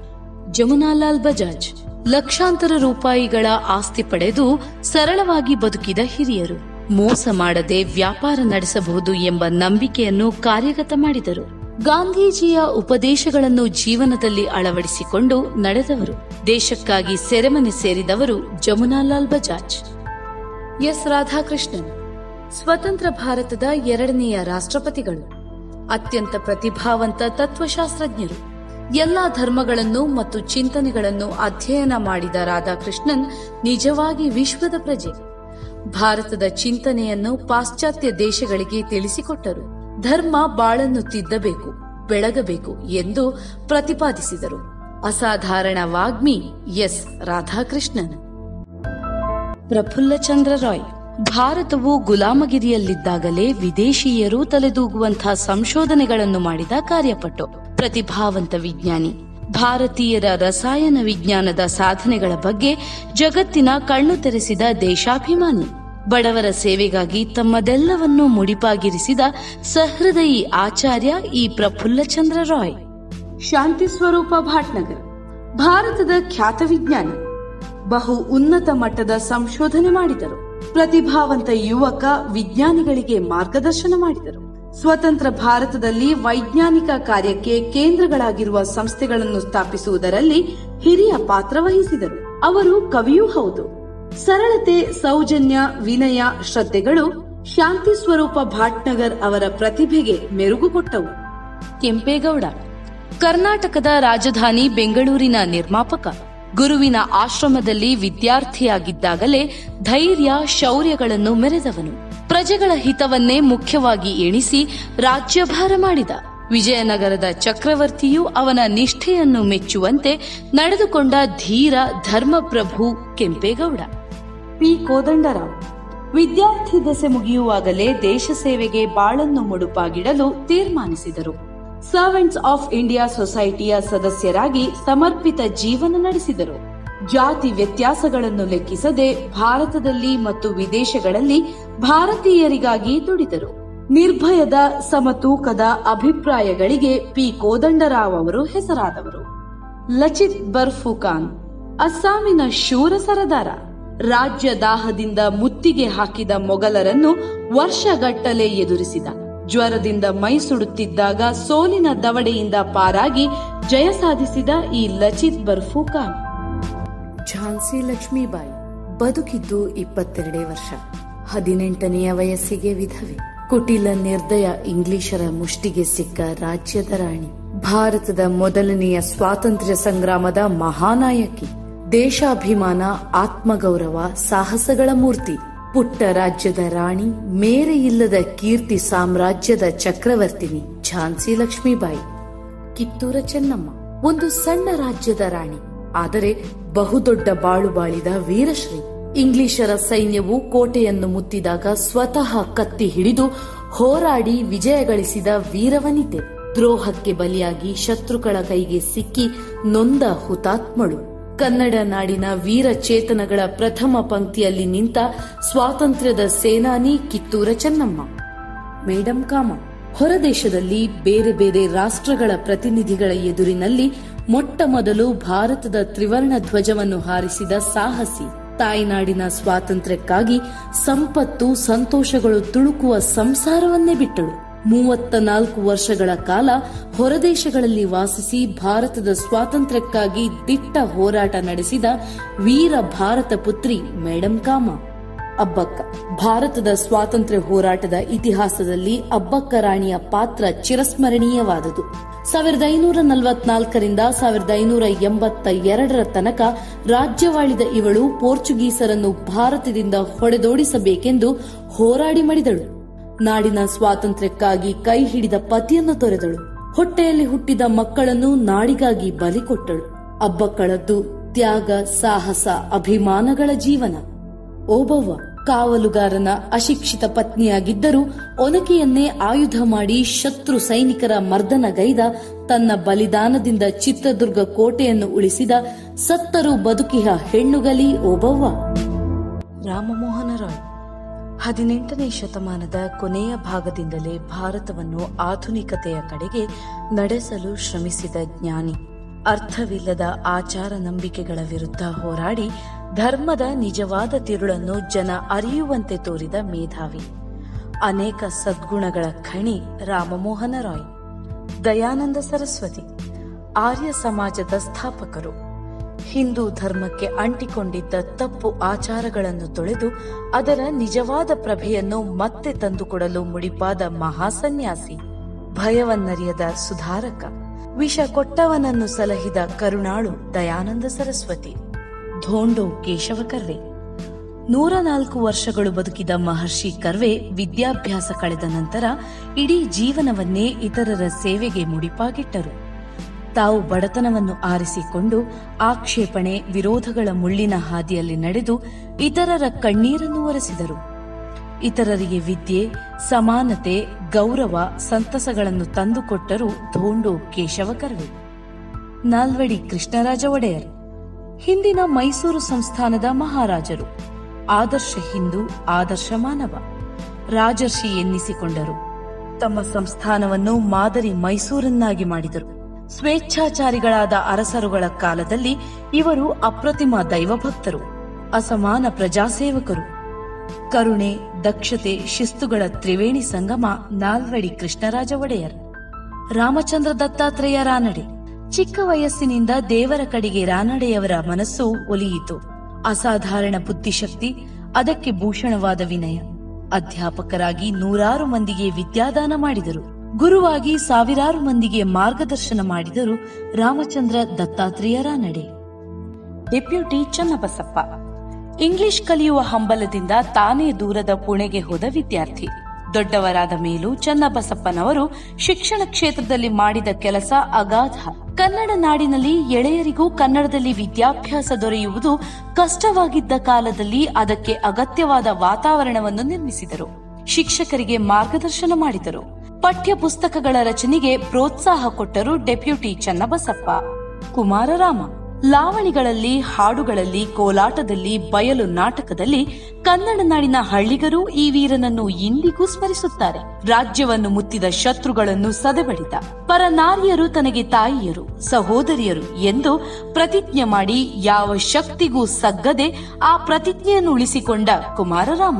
ಜಮುನಾಲಾಲ್ ಬಜಾಜ್ ಲಕ್ಷಾಂತರ ರೂಪಾಯಿಗಳ ಆಸ್ತಿ ಪಡೆದು ಸರಳವಾಗಿ ಬದುಕಿದ ಹಿರಿಯರು ಮೋಸ ಮಾಡದೆ ವ್ಯಾಪಾರ ನಡೆಸಬಹುದು ಎಂಬ ನಂಬಿಕೆಯನ್ನು ಕಾರ್ಯಗತ ಮಾಡಿದರು ಗಾಂಧೀಜಿಯ ಉಪದೇಶಗಳನ್ನು ಜೀವನದಲ್ಲಿ ಅಳವಡಿಸಿಕೊಂಡು ನಡೆದವರು ದೇಶಕ್ಕಾಗಿ ಸೆರೆಮನೆ ಸೇರಿದವರು ಜಮುನಾಲಾಲ್ ಬಜಾಜ್ ಎಸ್ ರಾಧಾಕೃಷ್ಣನ್ ಸ್ವತಂತ್ರ ಭಾರತದ ಎರಡನೆಯ ರಾಷ್ಟ್ರಪತಿಗಳು ಅತ್ಯಂತ ಪ್ರತಿಭಾವಂತ ತತ್ವಶಾಸ್ತ್ರಜ್ಞರು ಎಲ್ಲಾ ಧರ್ಮಗಳನ್ನು ಮತ್ತು ಚಿಂತನೆಗಳನ್ನು ಅಧ್ಯಯನ ಮಾಡಿದ ರಾಧಾಕೃಷ್ಣನ್ ನಿಜವಾಗಿ ವಿಶ್ವದ ಪ್ರಜೆ ಭಾರತದ ಚಿಂತನೆಯನ್ನು ಪಾಶ್ಚಾತ್ಯ ದೇಶಗಳಿಗೆ ತಿಳಿಸಿಕೊಟ್ಟರು ಧರ್ಮ ಬಾಳನ್ನು ತಿದ್ದಬೇಕು ಬೆಳಗಬೇಕು ಎಂದು ಪ್ರತಿಪಾದಿಸಿದರು ಅಸಾಧಾರಣ ವಾಗ್ಮಿ ಎಸ್ ರಾಧಾಕೃಷ್ಣನ್ ಪ್ರಫುಲ್ಲಚಂದ್ರ ರಾಯ್ ಭಾರತವು ಗುಲಾಮಗಿರಿಯಲ್ಲಿದ್ದಾಗಲೇ ವಿದೇಶೀಯರು ತಲೆದೂಗುವಂತಹ ಸಂಶೋಧನೆಗಳನ್ನು ಮಾಡಿದ ಕಾರ್ಯಪಟ್ಟು ಪ್ರತಿಭಾವಂತ ವಿಜ್ಞಾನಿ ಭಾರತೀಯರ ರಸಾಯನ ವಿಜ್ಞಾನದ ಸಾಧನೆಗಳ ಬಗ್ಗೆ ಜಗತ್ತಿನ ಕಣ್ಣು ತೆರೆಸಿದ ದೇಶಾಭಿಮಾನಿ ಬಡವರ ಸೇವೆಗಾಗಿ ತಮ್ಮದೆಲ್ಲವನ್ನೂ ಮುಡಿಪಾಗಿರಿಸಿದ ಸಹೃದಯಿ ಆಚಾರ್ಯ ಈ ಪ್ರಫುಲ್ಲಚಂದ್ರ ರಾಯ್ ಶಾಂತಿ ಸ್ವರೂಪ ಭಾಟ್ನಗರ್ ಭಾರತದ ಖ್ಯಾತ ವಿಜ್ಞಾನಿ ಬಹು ಉನ್ನತ ಮಟ್ಟದ ಸಂಶೋಧನೆ ಮಾಡಿದರು ಪ್ರತಿಭಾವಂತ ಯುವಕ ವಿಜ್ಞಾನಿಗಳಿಗೆ ಮಾರ್ಗದರ್ಶನ ಮಾಡಿದರು ಸ್ವತಂತ್ರ ಭಾರತದಲ್ಲಿ ವೈಜ್ಞಾನಿಕ ಕಾರ್ಯಕ್ಕೆ ಕೇಂದ್ರಗಳಾಗಿರುವ ಸಂಸ್ಥೆಗಳನ್ನು ಸ್ಥಾಪಿಸುವುದರಲ್ಲಿ ಹಿರಿಯ ಪಾತ್ರ ವಹಿಸಿದರು ಅವರು ಕವಿಯೂ ಹೌದು ಸರಳತೆ ಸೌಜನ್ಯ ವಿನಯ ಶ್ರದ್ಧೆಗಳು ಶಾಂತಿ ಸ್ವರೂಪ ಭಾಟ್ನಗರ್ ಅವರ ಪ್ರತಿಭೆಗೆ ಮೆರುಗು ಕೊಟ್ಟವು ಕೆಂಪೇಗೌಡ ಕರ್ನಾಟಕದ ರಾಜಧಾನಿ ಬೆಂಗಳೂರಿನ ನಿರ್ಮಾಪಕ ಗುರುವಿನ ಆಶ್ರಮದಲ್ಲಿ ವಿದ್ಯಾರ್ಥಿಯಾಗಿದ್ದಾಗಲೇ ಧೈರ್ಯ ಶೌರ್ಯಗಳನ್ನು ಮೆರೆದವನು ಪ್ರಜೆಗಳ ಹಿತವನ್ನೇ ಮುಖ್ಯವಾಗಿ ಎಣಿಸಿ ರಾಜ್ಯಭಾರ ಮಾಡಿದ ವಿಜಯನಗರದ ಚಕ್ರವರ್ತಿಯು ಅವನ ನಿಷ್ಠೆಯನ್ನು ಮೆಚ್ಚುವಂತೆ ನಡೆದುಕೊಂಡ ಧೀರ ಧರ್ಮಪ್ರಭು ಕೆಂಪೇಗೌಡ ಪಿ ಕೋದಂಡರಾವ್ ವಿದ್ಯಾರ್ಥಿ ದೆಸೆ ಮುಗಿಯುವಾಗಲೇ ದೇಶ ಸೇವೆಗೆ ಬಾಳನ್ನು ಮುಡುಪಾಗಿಡಲು ತೀರ್ಮಾನಿಸಿದರು ಸರ್ವೆಂಟ್ಸ್ ಆಫ್ ಇಂಡಿಯಾ ಸೊಸೈಟಿಯ ಸದಸ್ಯರಾಗಿ ಸಮರ್ಪಿತ ಜೀವನ ನಡೆಸಿದರು ಜಾತಿ ವ್ಯತ್ಯಾಸಗಳನ್ನು ಲೆಕ್ಕಿಸದೆ ಭಾರತದಲ್ಲಿ ಮತ್ತು ವಿದೇಶಗಳಲ್ಲಿ ಭಾರತೀಯರಿಗಾಗಿ ದುಡಿದರು ನಿರ್ಭಯದ ಸಮತೂಕದ ಅಭಿಪ್ರಾಯಗಳಿಗೆ ಪಿ ಕೋದಂಡರಾವ್ ಅವರು ಹೆಸರಾದವರು ಲಚಿತ್ ಬರ್ಫುಖಾನ್ ಅಸ್ಸಾಮಿನ ಶೂರ ಸರದಾರ ರಾಜ್ಯ ದಾಹದಿಂದ ಮುತ್ತಿಗೆ ಹಾಕಿದ ಮೊಘಲರನ್ನು ವರ್ಷಗಟ್ಟಲೆ ಎದುರಿಸಿದ ಜ್ವರದಿಂದ ಮೈ ಸುಡುತ್ತಿದ್ದಾಗ ಸೋಲಿನ ದವಡೆಯಿಂದ ಪಾರಾಗಿ ಜಯ ಸಾಧಿಸಿದ ಈ ಲಚಿತ್ ಬರ್ಫುಖಾನ್ ಝಾನ್ಸಿ ಲಕ್ಷ್ಮೀಬಾಯಿ ಬದುಕಿದ್ದು ಇಪ್ಪತ್ತೆರಡೇ ವರ್ಷ ಹದಿನೆಂಟನೆಯ ವಯಸ್ಸಿಗೆ ವಿಧವೆ ಕುಟಿಲ ನಿರ್ದಯ ಇಂಗ್ಲಿಷರ ಮುಷ್ಟಿಗೆ ಸಿಕ್ಕ ರಾಜ್ಯದ ರಾಣಿ ಭಾರತದ ಮೊದಲನೆಯ ಸ್ವಾತಂತ್ರ್ಯ ಸಂಗ್ರಾಮದ ಮಹಾನಾಯಕಿ ದೇಶಾಭಿಮಾನ ಆತ್ಮಗೌರವ ಸಾಹಸಗಳ ಮೂರ್ತಿ ಪುಟ್ಟ ರಾಜ್ಯದ ರಾಣಿ ಮೇರೆ ಇಲ್ಲದ ಕೀರ್ತಿ ಸಾಮ್ರಾಜ್ಯದ ಚಕ್ರವರ್ತಿನಿ ಝಾನ್ಸಿ ಲಕ್ಷ್ಮೀಬಾಯಿ ಕಿತ್ತೂರ ಚೆನ್ನಮ್ಮ ಒಂದು ಸಣ್ಣ ರಾಜ್ಯದ ರಾಣಿ ಆದರೆ ಬಹುದೊಡ್ಡ ಬಾಳು ಬಾಳಿದ ವೀರಶ್ರೀ ಇಂಗ್ಲಿಷರ ಸೈನ್ಯವು ಕೋಟೆಯನ್ನು ಮುತ್ತಿದಾಗ ಸ್ವತಃ ಕತ್ತಿ ಹಿಡಿದು ಹೋರಾಡಿ ವಿಜಯ ಗಳಿಸಿದ ವೀರವನಿತೆ ದ್ರೋಹಕ್ಕೆ ಬಲಿಯಾಗಿ ಶತ್ರುಗಳ ಕೈಗೆ ಸಿಕ್ಕಿ ನೊಂದ ಹುತಾತ್ಮಳು ಕನ್ನಡ ನಾಡಿನ ವೀರ ಚೇತನಗಳ ಪ್ರಥಮ ಪಂಕ್ತಿಯಲ್ಲಿ ನಿಂತ ಸ್ವಾತಂತ್ರ್ಯದ ಸೇನಾನಿ ಕಿತ್ತೂರ ಚೆನ್ನಮ್ಮ ಮೇಡಂ ಕಾಮ ಹೊರದೇಶದಲ್ಲಿ ಬೇರೆ ಬೇರೆ ರಾಷ್ಟ್ರಗಳ ಪ್ರತಿನಿಧಿಗಳ ಎದುರಿನಲ್ಲಿ ಮೊಟ್ಟ ಮೊದಲು ಭಾರತದ ತ್ರಿವರ್ಣ ಧ್ವಜವನ್ನು ಹಾರಿಸಿದ ಸಾಹಸಿ ತಾಯ್ನಾಡಿನ ಸ್ವಾತಂತ್ರ್ಯಕ್ಕಾಗಿ ಸಂಪತ್ತು ಸಂತೋಷಗಳು ತುಳುಕುವ ಸಂಸಾರವನ್ನೇ ಬಿಟ್ಟಳು ಮೂವತ್ತ ನಾಲ್ಕು ವರ್ಷಗಳ ಕಾಲ ಹೊರದೇಶಗಳಲ್ಲಿ ವಾಸಿಸಿ ಭಾರತದ ಸ್ವಾತಂತ್ರ್ಯಕ್ಕಾಗಿ ದಿಟ್ಟ ಹೋರಾಟ ನಡೆಸಿದ ವೀರ ಭಾರತ ಪುತ್ರಿ ಮೇಡಂ ಕಾಮ ಅಬ್ಬಕ್ಕ ಭಾರತದ ಸ್ವಾತಂತ್ರ್ಯ ಹೋರಾಟದ ಇತಿಹಾಸದಲ್ಲಿ ಅಬ್ಬಕ್ಕ ರಾಣಿಯ ಪಾತ್ರ ಚಿರಸ್ಮರಣೀಯವಾದುದು ಸಾವಿರದ ಐನೂರ ನಲವತ್ನಾಲ್ಕರಿಂದ ಸಾವಿರದ ಐನೂರ ಎಂಬತ್ತ ಎರಡರ ತನಕ ರಾಜ್ಯವಾಳಿದ ಇವಳು ಪೋರ್ಚುಗೀಸರನ್ನು ಭಾರತದಿಂದ ಹೊಡೆದೋಡಿಸಬೇಕೆಂದು ಹೋರಾಡಿ ಮಡಿದಳು ನಾಡಿನ ಸ್ವಾತಂತ್ರ್ಯಕ್ಕಾಗಿ ಕೈ ಹಿಡಿದ ಪತಿಯನ್ನು ತೊರೆದಳು ಹೊಟ್ಟೆಯಲ್ಲಿ ಹುಟ್ಟಿದ ಮಕ್ಕಳನ್ನು ನಾಡಿಗಾಗಿ ಬಲಿ ಕೊಟ್ಟಳು ಅಬ್ಬಕ್ಕಳದ್ದು ತ್ಯಾಗ ಸಾಹಸ ಅಭಿಮಾನಗಳ ಜೀವನ ಓಬವ್ವ ಕಾವಲುಗಾರನ ಅಶಿಕ್ಷಿತ ಪತ್ನಿಯಾಗಿದ್ದರೂ ಒನಕೆಯನ್ನೇ ಆಯುಧ ಮಾಡಿ ಶತ್ರು ಸೈನಿಕರ ಮರ್ದನಗೈದ ತನ್ನ ಬಲಿದಾನದಿಂದ ಚಿತ್ರದುರ್ಗ ಕೋಟೆಯನ್ನು ಉಳಿಸಿದ ಸತ್ತರೂ ಬದುಕಿಹ ಹೆಣ್ಣುಗಲಿ ಓಬವ್ವ ರಾಮಮೋಹನ ರಾಯ್ ಹದಿನೆಂಟನೇ ಶತಮಾನದ ಕೊನೆಯ ಭಾಗದಿಂದಲೇ ಭಾರತವನ್ನು ಆಧುನಿಕತೆಯ ಕಡೆಗೆ ನಡೆಸಲು ಶ್ರಮಿಸಿದ ಜ್ಞಾನಿ ಅರ್ಥವಿಲ್ಲದ ಆಚಾರ ನಂಬಿಕೆಗಳ ವಿರುದ್ಧ ಹೋರಾಡಿ ಧರ್ಮದ ನಿಜವಾದ ತಿರುಳನ್ನು ಜನ ಅರಿಯುವಂತೆ ತೋರಿದ ಮೇಧಾವಿ ಅನೇಕ ಸದ್ಗುಣಗಳ ಖಣಿ ರಾಮಮೋಹನ ರಾಯ್ ದಯಾನಂದ ಸರಸ್ವತಿ ಆರ್ಯ ಸಮಾಜದ ಸ್ಥಾಪಕರು ಹಿಂದೂ ಧರ್ಮಕ್ಕೆ ಅಂಟಿಕೊಂಡಿದ್ದ ತಪ್ಪು ಆಚಾರಗಳನ್ನು ತೊಳೆದು ಅದರ ನಿಜವಾದ ಪ್ರಭೆಯನ್ನು ಮತ್ತೆ ತಂದುಕೊಡಲು ಮುಡಿಪಾದ ಮಹಾಸನ್ಯಾಸಿ ಭಯವನ್ನರಿಯದ ಸುಧಾರಕ ವಿಷ ಕೊಟ್ಟವನನ್ನು ಸಲಹಿದ ಕರುಣಾಳು ದಯಾನಂದ ಸರಸ್ವತಿ ಧೋಂಡೋ ಕೇಶವ ಕರ್ವೆ ನೂರ ನಾಲ್ಕು ವರ್ಷಗಳು ಬದುಕಿದ ಮಹರ್ಷಿ ಕರ್ವೆ ವಿದ್ಯಾಭ್ಯಾಸ ಕಳೆದ ನಂತರ ಇಡೀ ಜೀವನವನ್ನೇ ಇತರರ ಸೇವೆಗೆ ಮುಡಿಪಾಗಿಟ್ಟರು ತಾವು ಬಡತನವನ್ನು ಆರಿಸಿಕೊಂಡು ಆಕ್ಷೇಪಣೆ ವಿರೋಧಗಳ ಮುಳ್ಳಿನ ಹಾದಿಯಲ್ಲಿ ನಡೆದು ಇತರರ ಕಣ್ಣೀರನ್ನು ಒರೆಸಿದರು ಇತರರಿಗೆ ವಿದ್ಯೆ ಸಮಾನತೆ ಗೌರವ ಸಂತಸಗಳನ್ನು ತಂದುಕೊಟ್ಟರು ಧೋಂಡು ಕೇಶವ ಕರ್ವೆ ನಾಲ್ವಡಿ ಕೃಷ್ಣರಾಜ ಒಡೆಯರ್ ಹಿಂದಿನ ಮೈಸೂರು ಸಂಸ್ಥಾನದ ಮಹಾರಾಜರು ಆದರ್ಶ ಹಿಂದೂ ಆದರ್ಶ ಮಾನವ ರಾಜರ್ಷಿ ಎನ್ನಿಸಿಕೊಂಡರು ತಮ್ಮ ಸಂಸ್ಥಾನವನ್ನು ಮಾದರಿ ಮೈಸೂರನ್ನಾಗಿ ಮಾಡಿದರು ಸ್ವೇಚ್ಛಾಚಾರಿಗಳಾದ ಅರಸರುಗಳ ಕಾಲದಲ್ಲಿ ಇವರು ಅಪ್ರತಿಮ ದೈವಭಕ್ತರು ಅಸಮಾನ ಪ್ರಜಾಸೇವಕರು ಕರುಣೆ ದಕ್ಷತೆ ಶಿಸ್ತುಗಳ ತ್ರಿವೇಣಿ ಸಂಗಮ ನಾಲ್ವಡಿ ಕೃಷ್ಣರಾಜ ಒಡೆಯರ್ ರಾಮಚಂದ್ರ ದತ್ತಾತ್ರೇಯ ರಾನಡೆ ಚಿಕ್ಕ ವಯಸ್ಸಿನಿಂದ ದೇವರ ಕಡೆಗೆ ರಾನಡೆಯವರ ಮನಸ್ಸು ಒಲಿಯಿತು ಅಸಾಧಾರಣ ಬುದ್ಧಿಶಕ್ತಿ ಅದಕ್ಕೆ ಭೂಷಣವಾದ ವಿನಯ ಅಧ್ಯಾಪಕರಾಗಿ ನೂರಾರು ಮಂದಿಗೆ ವಿದ್ಯಾದಾನ ಮಾಡಿದರು ಗುರುವಾಗಿ ಸಾವಿರಾರು ಮಂದಿಗೆ ಮಾರ್ಗದರ್ಶನ ಮಾಡಿದರು ರಾಮಚಂದ್ರ ದತ್ತಾತ್ರೇಯ ರಾನಡೆ ಡೆಪ್ಯೂಟಿ ಚನ್ನಬಸಪ್ಪ ಇಂಗ್ಲಿಷ್ ಕಲಿಯುವ ಹಂಬಲದಿಂದ ತಾನೇ ದೂರದ ಪುಣೆಗೆ ಹೋದ ವಿದ್ಯಾರ್ಥಿ ದೊಡ್ಡವರಾದ ಮೇಲೂ ಚನ್ನಬಸಪ್ಪನವರು ಶಿಕ್ಷಣ ಕ್ಷೇತ್ರದಲ್ಲಿ ಮಾಡಿದ ಕೆಲಸ ಅಗಾಧ ಕನ್ನಡ ನಾಡಿನಲ್ಲಿ ಎಳೆಯರಿಗೂ ಕನ್ನಡದಲ್ಲಿ ವಿದ್ಯಾಭ್ಯಾಸ ದೊರೆಯುವುದು ಕಷ್ಟವಾಗಿದ್ದ ಕಾಲದಲ್ಲಿ ಅದಕ್ಕೆ ಅಗತ್ಯವಾದ ವಾತಾವರಣವನ್ನು ನಿರ್ಮಿಸಿದರು ಶಿಕ್ಷಕರಿಗೆ ಮಾರ್ಗದರ್ಶನ ಮಾಡಿದರು ಪಠ್ಯ ಪುಸ್ತಕಗಳ ರಚನೆಗೆ ಪ್ರೋತ್ಸಾಹ ಕೊಟ್ಟರು ಡೆಪ್ಯೂಟಿ ಚನ್ನಬಸಪ್ಪ ಕುಮಾರರಾಮ ಲಾವಣಿಗಳಲ್ಲಿ ಹಾಡುಗಳಲ್ಲಿ ಕೋಲಾಟದಲ್ಲಿ ಬಯಲು ನಾಟಕದಲ್ಲಿ ಕನ್ನಡ ನಾಡಿನ ಹಳ್ಳಿಗರೂ ಈ ವೀರನನ್ನು ಇಂದಿಗೂ ಸ್ಮರಿಸುತ್ತಾರೆ ರಾಜ್ಯವನ್ನು ಮುತ್ತಿದ ಶತ್ರುಗಳನ್ನು ಸದೆಬಡಿದ ಪರನಾರಿಯರು ತನಗೆ ತಾಯಿಯರು ಸಹೋದರಿಯರು ಎಂದು ಪ್ರತಿಜ್ಞೆ ಮಾಡಿ ಯಾವ ಶಕ್ತಿಗೂ ಸಗ್ಗದೆ ಆ ಪ್ರತಿಜ್ಞೆಯನ್ನು ಉಳಿಸಿಕೊಂಡ ಕುಮಾರರಾಮ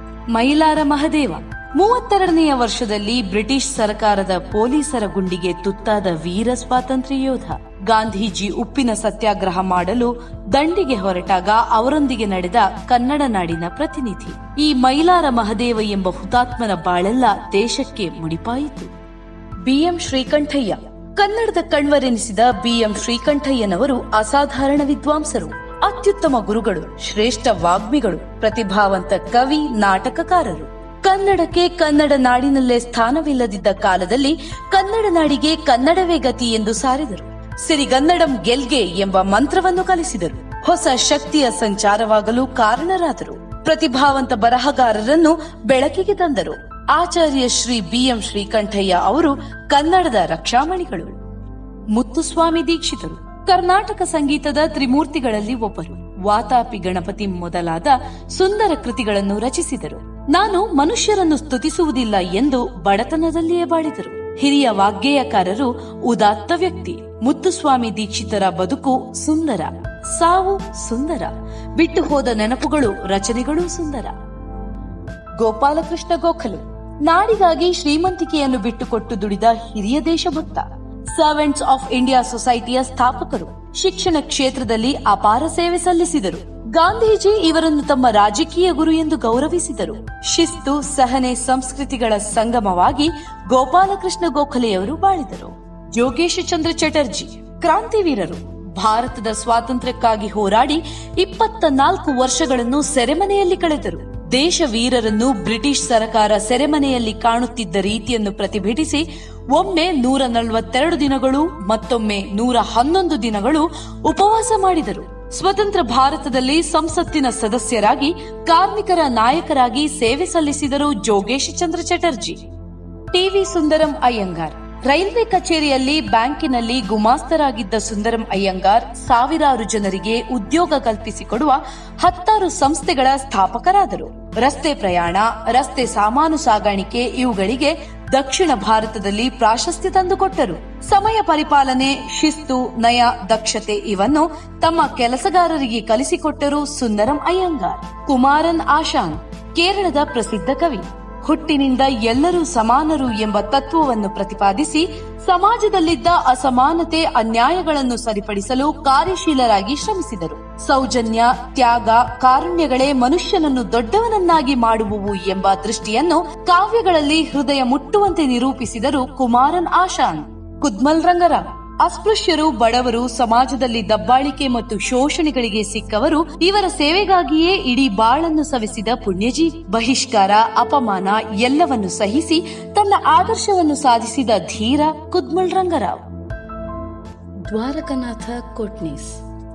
ಮೈಲಾರ ಮಹದೇವ ಮೂವತ್ತೆರಡನೆಯ ವರ್ಷದಲ್ಲಿ ಬ್ರಿಟಿಷ್ ಸರ್ಕಾರದ ಪೊಲೀಸರ ಗುಂಡಿಗೆ ತುತ್ತಾದ ವೀರ ಸ್ವಾತಂತ್ರ್ಯ ಯೋಧ ಗಾಂಧೀಜಿ ಉಪ್ಪಿನ ಸತ್ಯಾಗ್ರಹ ಮಾಡಲು ದಂಡಿಗೆ ಹೊರಟಾಗ ಅವರೊಂದಿಗೆ ನಡೆದ ಕನ್ನಡ ನಾಡಿನ ಪ್ರತಿನಿಧಿ ಈ ಮೈಲಾರ ಮಹದೇವ ಎಂಬ ಹುತಾತ್ಮನ ಬಾಳೆಲ್ಲ ದೇಶಕ್ಕೆ ಮುಡಿಪಾಯಿತು ಬಿಎಂ ಶ್ರೀಕಂಠಯ್ಯ ಕನ್ನಡದ ಕಣ್ವರೆನಿಸಿದ ಬಿಎಂ ಶ್ರೀಕಂಠಯ್ಯನವರು ಅಸಾಧಾರಣ ವಿದ್ವಾಂಸರು ಅತ್ಯುತ್ತಮ ಗುರುಗಳು ಶ್ರೇಷ್ಠ ವಾಗ್ಮಿಗಳು ಪ್ರತಿಭಾವಂತ ಕವಿ ನಾಟಕಕಾರರು ಕನ್ನಡಕ್ಕೆ ಕನ್ನಡ ನಾಡಿನಲ್ಲೇ ಸ್ಥಾನವಿಲ್ಲದಿದ್ದ ಕಾಲದಲ್ಲಿ ಕನ್ನಡ ನಾಡಿಗೆ ಕನ್ನಡವೇ ಗತಿ ಎಂದು ಸಾರಿದರು ಸಿರಿಗನ್ನಡಂ ಗೆಲ್ಗೆ ಎಂಬ ಮಂತ್ರವನ್ನು ಕಲಿಸಿದರು ಹೊಸ ಶಕ್ತಿಯ ಸಂಚಾರವಾಗಲು ಕಾರಣರಾದರು ಪ್ರತಿಭಾವಂತ ಬರಹಗಾರರನ್ನು ಬೆಳಕಿಗೆ ತಂದರು ಆಚಾರ್ಯ ಶ್ರೀ ಬಿಎಂ ಶ್ರೀಕಂಠಯ್ಯ ಅವರು ಕನ್ನಡದ ರಕ್ಷಾಮಣಿಗಳು ಮುತ್ತುಸ್ವಾಮಿ ದೀಕ್ಷಿತರು ಕರ್ನಾಟಕ ಸಂಗೀತದ ತ್ರಿಮೂರ್ತಿಗಳಲ್ಲಿ ಒಬ್ಬರು ವಾತಾಪಿ ಗಣಪತಿ ಮೊದಲಾದ ಸುಂದರ ಕೃತಿಗಳನ್ನು ರಚಿಸಿದರು ನಾನು ಮನುಷ್ಯರನ್ನು ಸ್ತುತಿಸುವುದಿಲ್ಲ ಎಂದು ಬಡತನದಲ್ಲಿಯೇ ಬಾಳಿದರು ಹಿರಿಯ ವಾಗ್ಗೇಯಕಾರರು ಉದಾತ್ತ ವ್ಯಕ್ತಿ ಮುತ್ತುಸ್ವಾಮಿ ದೀಕ್ಷಿತರ ಬದುಕು ಸುಂದರ ಸಾವು ಸುಂದರ ಬಿಟ್ಟು ಹೋದ ನೆನಪುಗಳು ರಚನೆಗಳೂ ಸುಂದರ ಗೋಪಾಲಕೃಷ್ಣ ಗೋಖಲೆ ನಾಡಿಗಾಗಿ ಶ್ರೀಮಂತಿಕೆಯನ್ನು ಬಿಟ್ಟುಕೊಟ್ಟು ದುಡಿದ ಹಿರಿಯ ದೇಶಭಕ್ತ ಸರ್ವೆಂಟ್ಸ್ ಆಫ್ ಇಂಡಿಯಾ ಸೊಸೈಟಿಯ ಸ್ಥಾಪಕರು ಶಿಕ್ಷಣ ಕ್ಷೇತ್ರದಲ್ಲಿ ಅಪಾರ ಸೇವೆ ಸಲ್ಲಿಸಿದರು ಗಾಂಧೀಜಿ ಇವರನ್ನು ತಮ್ಮ ರಾಜಕೀಯ ಗುರು ಎಂದು ಗೌರವಿಸಿದರು ಶಿಸ್ತು ಸಹನೆ ಸಂಸ್ಕೃತಿಗಳ ಸಂಗಮವಾಗಿ ಗೋಪಾಲಕೃಷ್ಣ ಗೋಖಲೆಯವರು ಬಾಳಿದರು ಯೋಗೇಶ ಚಂದ್ರ ಚಟರ್ಜಿ ಕ್ರಾಂತಿವೀರರು ಭಾರತದ ಸ್ವಾತಂತ್ರ್ಯಕ್ಕಾಗಿ ಹೋರಾಡಿ ಇಪ್ಪತ್ತ ನಾಲ್ಕು ವರ್ಷಗಳನ್ನು ಸೆರೆಮನೆಯಲ್ಲಿ ಕಳೆದರು ದೇಶ ವೀರರನ್ನು ಬ್ರಿಟಿಷ್ ಸರಕಾರ ಸೆರೆಮನೆಯಲ್ಲಿ ಕಾಣುತ್ತಿದ್ದ ರೀತಿಯನ್ನು ಪ್ರತಿಭಟಿಸಿ ಒಮ್ಮೆ ನೂರ ನಲವತ್ತೆರಡು ದಿನಗಳು ಮತ್ತೊಮ್ಮೆ ನೂರ ಹನ್ನೊಂದು ದಿನಗಳು ಉಪವಾಸ ಮಾಡಿದರು ಸ್ವತಂತ್ರ ಭಾರತದಲ್ಲಿ ಸಂಸತ್ತಿನ ಸದಸ್ಯರಾಗಿ ಕಾರ್ಮಿಕರ ನಾಯಕರಾಗಿ ಸೇವೆ ಸಲ್ಲಿಸಿದರು ಜೋಗೇಶ್ ಚಂದ್ರ ಚಟರ್ಜಿ ಟಿವಿ ಸುಂದರಂ ಅಯ್ಯಂಗಾರ್ ರೈಲ್ವೆ ಕಚೇರಿಯಲ್ಲಿ ಬ್ಯಾಂಕಿನಲ್ಲಿ ಗುಮಾಸ್ತರಾಗಿದ್ದ ಸುಂದರಂ ಅಯ್ಯಂಗಾರ್ ಸಾವಿರಾರು ಜನರಿಗೆ ಉದ್ಯೋಗ ಕಲ್ಪಿಸಿಕೊಡುವ ಹತ್ತಾರು ಸಂಸ್ಥೆಗಳ ಸ್ಥಾಪಕರಾದರು ರಸ್ತೆ ಪ್ರಯಾಣ ರಸ್ತೆ ಸಾಮಾನು ಸಾಗಾಣಿಕೆ ಇವುಗಳಿಗೆ ದಕ್ಷಿಣ ಭಾರತದಲ್ಲಿ ಪ್ರಾಶಸ್ತ್ಯ ತಂದುಕೊಟ್ಟರು ಸಮಯ ಪರಿಪಾಲನೆ ಶಿಸ್ತು ನಯ ದಕ್ಷತೆ ಇವನ್ನು ತಮ್ಮ ಕೆಲಸಗಾರರಿಗೆ ಕಲಿಸಿಕೊಟ್ಟರು ಸುಂದರಂ ಅಯ್ಯಂಗಾರ್ ಕುಮಾರನ್ ಆಶಾನ್ ಕೇರಳದ ಪ್ರಸಿದ್ಧ ಕವಿ ಹುಟ್ಟಿನಿಂದ ಎಲ್ಲರೂ ಸಮಾನರು ಎಂಬ ತತ್ವವನ್ನು ಪ್ರತಿಪಾದಿಸಿ ಸಮಾಜದಲ್ಲಿದ್ದ ಅಸಮಾನತೆ ಅನ್ಯಾಯಗಳನ್ನು ಸರಿಪಡಿಸಲು ಕಾರ್ಯಶೀಲರಾಗಿ ಶ್ರಮಿಸಿದರು ಸೌಜನ್ಯ ತ್ಯಾಗ ಕಾರುಣ್ಯಗಳೇ ಮನುಷ್ಯನನ್ನು ದೊಡ್ಡವನನ್ನಾಗಿ ಮಾಡುವುವು ಎಂಬ ದೃಷ್ಟಿಯನ್ನು ಕಾವ್ಯಗಳಲ್ಲಿ ಹೃದಯ ಮುಟ್ಟುವಂತೆ ನಿರೂಪಿಸಿದರು ಕುಮಾರನ್ ಆಶಾನ್ ಕುದ್ಮಲ್ ರಂಗರಾವ್ ಅಸ್ಪೃಶ್ಯರು ಬಡವರು ಸಮಾಜದಲ್ಲಿ ದಬ್ಬಾಳಿಕೆ ಮತ್ತು ಶೋಷಣೆಗಳಿಗೆ ಸಿಕ್ಕವರು ಇವರ ಸೇವೆಗಾಗಿಯೇ ಇಡೀ ಬಾಳನ್ನು ಸವಿಸಿದ ಪುಣ್ಯಜೀವಿ ಬಹಿಷ್ಕಾರ ಅಪಮಾನ ಎಲ್ಲವನ್ನು ಸಹಿಸಿ ತನ್ನ ಆದರ್ಶವನ್ನು ಸಾಧಿಸಿದ ಧೀರ ಕುದ್ಮಲ್ ರಂಗರಾವ್ ದ್ವಾರಕನಾಥ ಕೋಟ್ನೀಸ್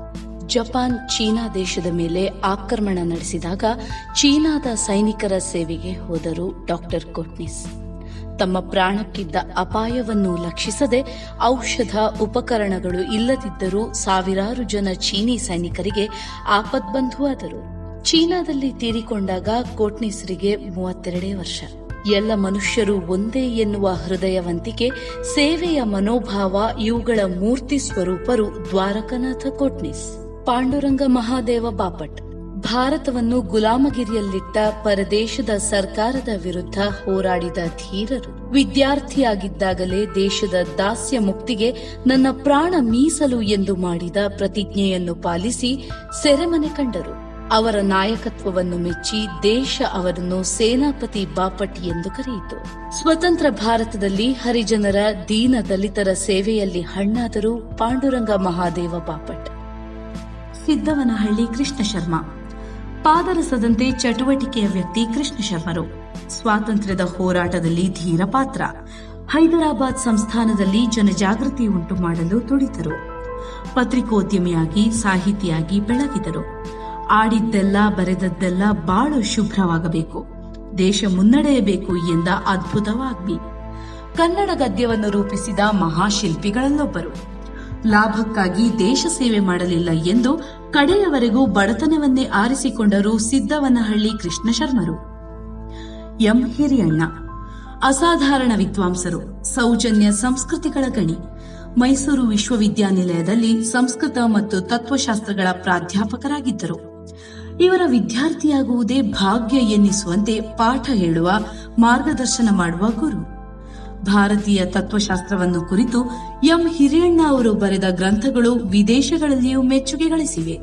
ಜಪಾನ್ ಚೀನಾ ದೇಶದ ಮೇಲೆ ಆಕ್ರಮಣ ನಡೆಸಿದಾಗ ಚೀನಾದ ಸೈನಿಕರ ಸೇವೆಗೆ ಹೋದರು ಡಾಕ್ಟರ್ ಕೋಟ್ನೀಸ್ ತಮ್ಮ ಪ್ರಾಣಕ್ಕಿದ್ದ ಅಪಾಯವನ್ನು ಲಕ್ಷಿಸದೆ ಔಷಧ ಉಪಕರಣಗಳು ಇಲ್ಲದಿದ್ದರೂ ಸಾವಿರಾರು ಜನ ಚೀನಿ ಸೈನಿಕರಿಗೆ ಆಪದ್ಬಂಧುವಾದರು ಚೀನಾದಲ್ಲಿ ತೀರಿಕೊಂಡಾಗ ಕೋಟ್ನೀಸರಿಗೆ ಮೂವತ್ತೆರಡೇ ವರ್ಷ ಎಲ್ಲ ಮನುಷ್ಯರು ಒಂದೇ ಎನ್ನುವ ಹೃದಯವಂತಿಕೆ ಸೇವೆಯ ಮನೋಭಾವ ಇವುಗಳ ಮೂರ್ತಿ ಸ್ವರೂಪರು ದ್ವಾರಕನಾಥ ಕೋಟ್ನೀಸ್ ಪಾಂಡುರಂಗ ಮಹಾದೇವ ಬಾಪಟ್ ಭಾರತವನ್ನು ಗುಲಾಮಗಿರಿಯಲ್ಲಿಟ್ಟ ಪರದೇಶದ ಸರ್ಕಾರದ ವಿರುದ್ಧ ಹೋರಾಡಿದ ಧೀರರು ವಿದ್ಯಾರ್ಥಿಯಾಗಿದ್ದಾಗಲೇ ದೇಶದ ದಾಸ್ಯ ಮುಕ್ತಿಗೆ ನನ್ನ ಪ್ರಾಣ ಮೀಸಲು ಎಂದು ಮಾಡಿದ ಪ್ರತಿಜ್ಞೆಯನ್ನು ಪಾಲಿಸಿ ಸೆರೆಮನೆ ಕಂಡರು ಅವರ ನಾಯಕತ್ವವನ್ನು ಮೆಚ್ಚಿ ದೇಶ ಅವರನ್ನು ಸೇನಾಪತಿ ಬಾಪಟ್ ಎಂದು ಕರೆಯಿತು ಸ್ವತಂತ್ರ ಭಾರತದಲ್ಲಿ ಹರಿಜನರ ದೀನ ದಲಿತರ ಸೇವೆಯಲ್ಲಿ ಹಣ್ಣಾದರು ಪಾಂಡುರಂಗ ಮಹಾದೇವ ಬಾಪಟ್ ಸಿದ್ದವನಹಳ್ಳಿ ಕೃಷ್ಣ ಶರ್ಮಾ ಪಾದರಸದಂತೆ ಚಟುವಟಿಕೆಯ ವ್ಯಕ್ತಿ ಕೃಷ್ಣ ಶರ್ಮರು ಸ್ವಾತಂತ್ರ್ಯದ ಹೋರಾಟದಲ್ಲಿ ಧೀರ ಪಾತ್ರ ಹೈದರಾಬಾದ್ ಸಂಸ್ಥಾನದಲ್ಲಿ ಜನಜಾಗೃತಿ ಉಂಟು ಮಾಡಲು ತುಡಿತರು ಪತ್ರಿಕೋದ್ಯಮಿಯಾಗಿ ಸಾಹಿತಿಯಾಗಿ ಬೆಳಗಿದರು ಆಡಿದ್ದೆಲ್ಲ ಬರೆದದ್ದೆಲ್ಲ ಬಾಳು ಶುಭ್ರವಾಗಬೇಕು ದೇಶ ಮುನ್ನಡೆಯಬೇಕು ಎಂದ ಅದ್ಭುತ ವಾಗ್ಮಿ ಕನ್ನಡ ಗದ್ಯವನ್ನು ರೂಪಿಸಿದ ಮಹಾಶಿಲ್ಪಿಗಳಲ್ಲೊಬ್ಬರು ಲಾಭಕ್ಕಾಗಿ ದೇಶ ಸೇವೆ ಮಾಡಲಿಲ್ಲ ಎಂದು ಕಡೆಯವರೆಗೂ ಬಡತನವನ್ನೇ ಆರಿಸಿಕೊಂಡರು ಸಿದ್ದವನಹಳ್ಳಿ ಕೃಷ್ಣ ಶರ್ಮರು ಎಂ ಹಿರಿಯಣ್ಣ ಅಸಾಧಾರಣ ವಿದ್ವಾಂಸರು ಸೌಜನ್ಯ ಸಂಸ್ಕೃತಿಗಳ ಗಣಿ ಮೈಸೂರು ವಿಶ್ವವಿದ್ಯಾನಿಲಯದಲ್ಲಿ ಸಂಸ್ಕೃತ ಮತ್ತು ತತ್ವಶಾಸ್ತ್ರಗಳ ಪ್ರಾಧ್ಯಾಪಕರಾಗಿದ್ದರು ಇವರ ವಿದ್ಯಾರ್ಥಿಯಾಗುವುದೇ ಭಾಗ್ಯ ಎನ್ನಿಸುವಂತೆ ಪಾಠ ಹೇಳುವ ಮಾರ್ಗದರ್ಶನ ಮಾಡುವ ಗುರು ಭಾರತೀಯ ತತ್ವಶಾಸ್ತ್ರವನ್ನು ಕುರಿತು ಎಂ ಹಿರಿಯಣ್ಣ ಅವರು ಬರೆದ ಗ್ರಂಥಗಳು ವಿದೇಶಗಳಲ್ಲಿಯೂ ಮೆಚ್ಚುಗೆ ಗಳಿಸಿವೆ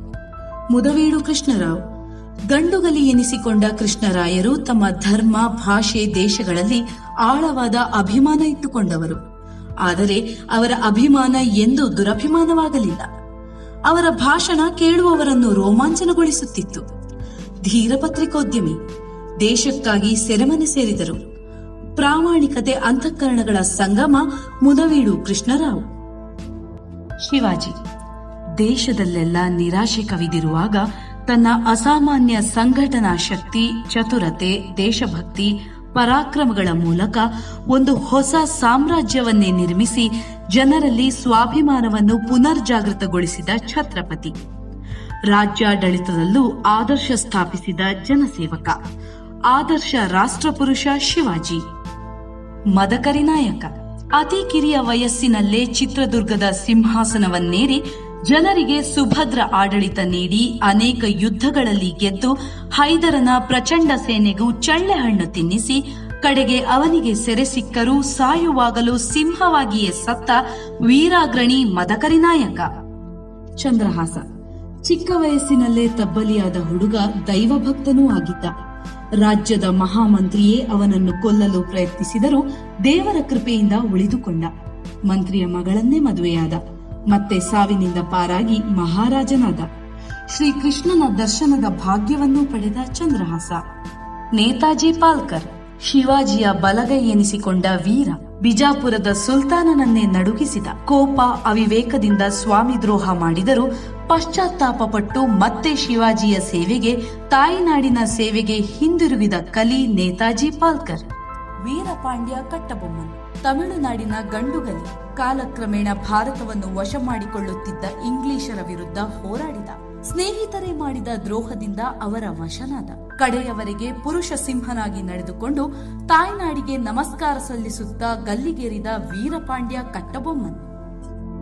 ಮುದವೀಡು ಕೃಷ್ಣರಾವ್ ಗಂಡುಗಲಿ ಎನಿಸಿಕೊಂಡ ಕೃಷ್ಣರಾಯರು ತಮ್ಮ ಧರ್ಮ ಭಾಷೆ ದೇಶಗಳಲ್ಲಿ ಆಳವಾದ ಅಭಿಮಾನ ಇಟ್ಟುಕೊಂಡವರು ಆದರೆ ಅವರ ಅಭಿಮಾನ ಎಂದೂ ದುರಭಿಮಾನವಾಗಲಿಲ್ಲ ಅವರ ಭಾಷಣ ಕೇಳುವವರನ್ನು ರೋಮಾಂಚನಗೊಳಿಸುತ್ತಿತ್ತು ಧೀರ ಪತ್ರಿಕೋದ್ಯಮಿ ದೇಶಕ್ಕಾಗಿ ಸೆರೆಮನೆ ಸೇರಿದರು ಪ್ರಾಮಾಣಿಕತೆ ಅಂತಃಕರಣಗಳ ಸಂಗಮ ಮುದವೀಡು ಕೃಷ್ಣರಾವ್ ಶಿವಾಜಿ ದೇಶದಲ್ಲೆಲ್ಲ ನಿರಾಶೆ ಕವಿದಿರುವಾಗ ತನ್ನ ಅಸಾಮಾನ್ಯ ಸಂಘಟನಾ ಶಕ್ತಿ ಚತುರತೆ ದೇಶಭಕ್ತಿ ಪರಾಕ್ರಮಗಳ ಮೂಲಕ ಒಂದು ಹೊಸ ಸಾಮ್ರಾಜ್ಯವನ್ನೇ ನಿರ್ಮಿಸಿ ಜನರಲ್ಲಿ ಸ್ವಾಭಿಮಾನವನ್ನು ಪುನರ್ಜಾಗೃತಗೊಳಿಸಿದ ಛತ್ರಪತಿ ರಾಜ್ಯಾಡಳಿತದಲ್ಲೂ ಆದರ್ಶ ಸ್ಥಾಪಿಸಿದ ಜನಸೇವಕ ಆದರ್ಶ ರಾಷ್ಟ್ರಪುರುಷ ಶಿವಾಜಿ ಮದಕರಿ ನಾಯಕ ಅತಿ ಕಿರಿಯ ವಯಸ್ಸಿನಲ್ಲೇ ಚಿತ್ರದುರ್ಗದ ಸಿಂಹಾಸನವನ್ನೇರಿ ಜನರಿಗೆ ಸುಭದ್ರ ಆಡಳಿತ ನೀಡಿ ಅನೇಕ ಯುದ್ಧಗಳಲ್ಲಿ ಗೆದ್ದು ಹೈದರನ ಪ್ರಚಂಡ ಸೇನೆಗೂ ಚಳ್ಳೆಹಣ್ಣು ತಿನ್ನಿಸಿ ಕಡೆಗೆ ಅವನಿಗೆ ಸೆರೆ ಸಿಕ್ಕರೂ ಸಾಯುವಾಗಲೂ ಸಿಂಹವಾಗಿಯೇ ಸತ್ತ ವೀರಾಗ್ರಣಿ ಮದಕರಿ ನಾಯಕ ಚಂದ್ರಹಾಸ ಚಿಕ್ಕ ವಯಸ್ಸಿನಲ್ಲೇ ತಬ್ಬಲಿಯಾದ ಹುಡುಗ ದೈವಭಕ್ತನೂ ಆಗಿದ್ದ ರಾಜ್ಯದ ಮಹಾಮಂತ್ರಿಯೇ ಅವನನ್ನು ಕೊಲ್ಲಲು ಪ್ರಯತ್ನಿಸಿದರೂ ದೇವರ ಕೃಪೆಯಿಂದ ಉಳಿದುಕೊಂಡ ಮಂತ್ರಿಯ ಮಗಳನ್ನೇ ಮದುವೆಯಾದ ಮತ್ತೆ ಸಾವಿನಿಂದ ಪಾರಾಗಿ ಮಹಾರಾಜನಾದ ಶ್ರೀಕೃಷ್ಣನ ದರ್ಶನದ ಭಾಗ್ಯವನ್ನೂ ಪಡೆದ ಚಂದ್ರಹಾಸ ನೇತಾಜಿ ಪಾಲ್ಕರ್ ಶಿವಾಜಿಯ ಬಲಗೈ ಎನಿಸಿಕೊಂಡ ವೀರ ಬಿಜಾಪುರದ ಸುಲ್ತಾನನನ್ನೇ ನಡುಗಿಸಿದ ಕೋಪ ಅವಿವೇಕದಿಂದ ಸ್ವಾಮಿ ದ್ರೋಹ ಮಾಡಿದರೂ ಪಶ್ಚಾತ್ತಾಪ ಪಟ್ಟು ಮತ್ತೆ ಶಿವಾಜಿಯ ಸೇವೆಗೆ ತಾಯಿನಾಡಿನ ಸೇವೆಗೆ ಹಿಂದಿರುಗಿದ ಕಲಿ ನೇತಾಜಿ ಪಾಲ್ಕರ್ ವೀರಪಾಂಡ್ಯ ಕಟ್ಟಬೊಮ್ಮನ್ ತಮಿಳುನಾಡಿನ ಗಂಡುಗಲಿ ಕಾಲಕ್ರಮೇಣ ಭಾರತವನ್ನು ವಶ ಮಾಡಿಕೊಳ್ಳುತ್ತಿದ್ದ ಇಂಗ್ಲಿಷರ ವಿರುದ್ಧ ಹೋರಾಡಿದ ಸ್ನೇಹಿತರೇ ಮಾಡಿದ ದ್ರೋಹದಿಂದ ಅವರ ವಶನಾದ ಕಡೆಯವರೆಗೆ ಪುರುಷ ಸಿಂಹನಾಗಿ ನಡೆದುಕೊಂಡು ತಾಯ್ನಾಡಿಗೆ ನಮಸ್ಕಾರ ಸಲ್ಲಿಸುತ್ತಾ ಗಲ್ಲಿಗೇರಿದ ವೀರಪಾಂಡ್ಯ ಕಟ್ಟಬೊಮ್ಮನ್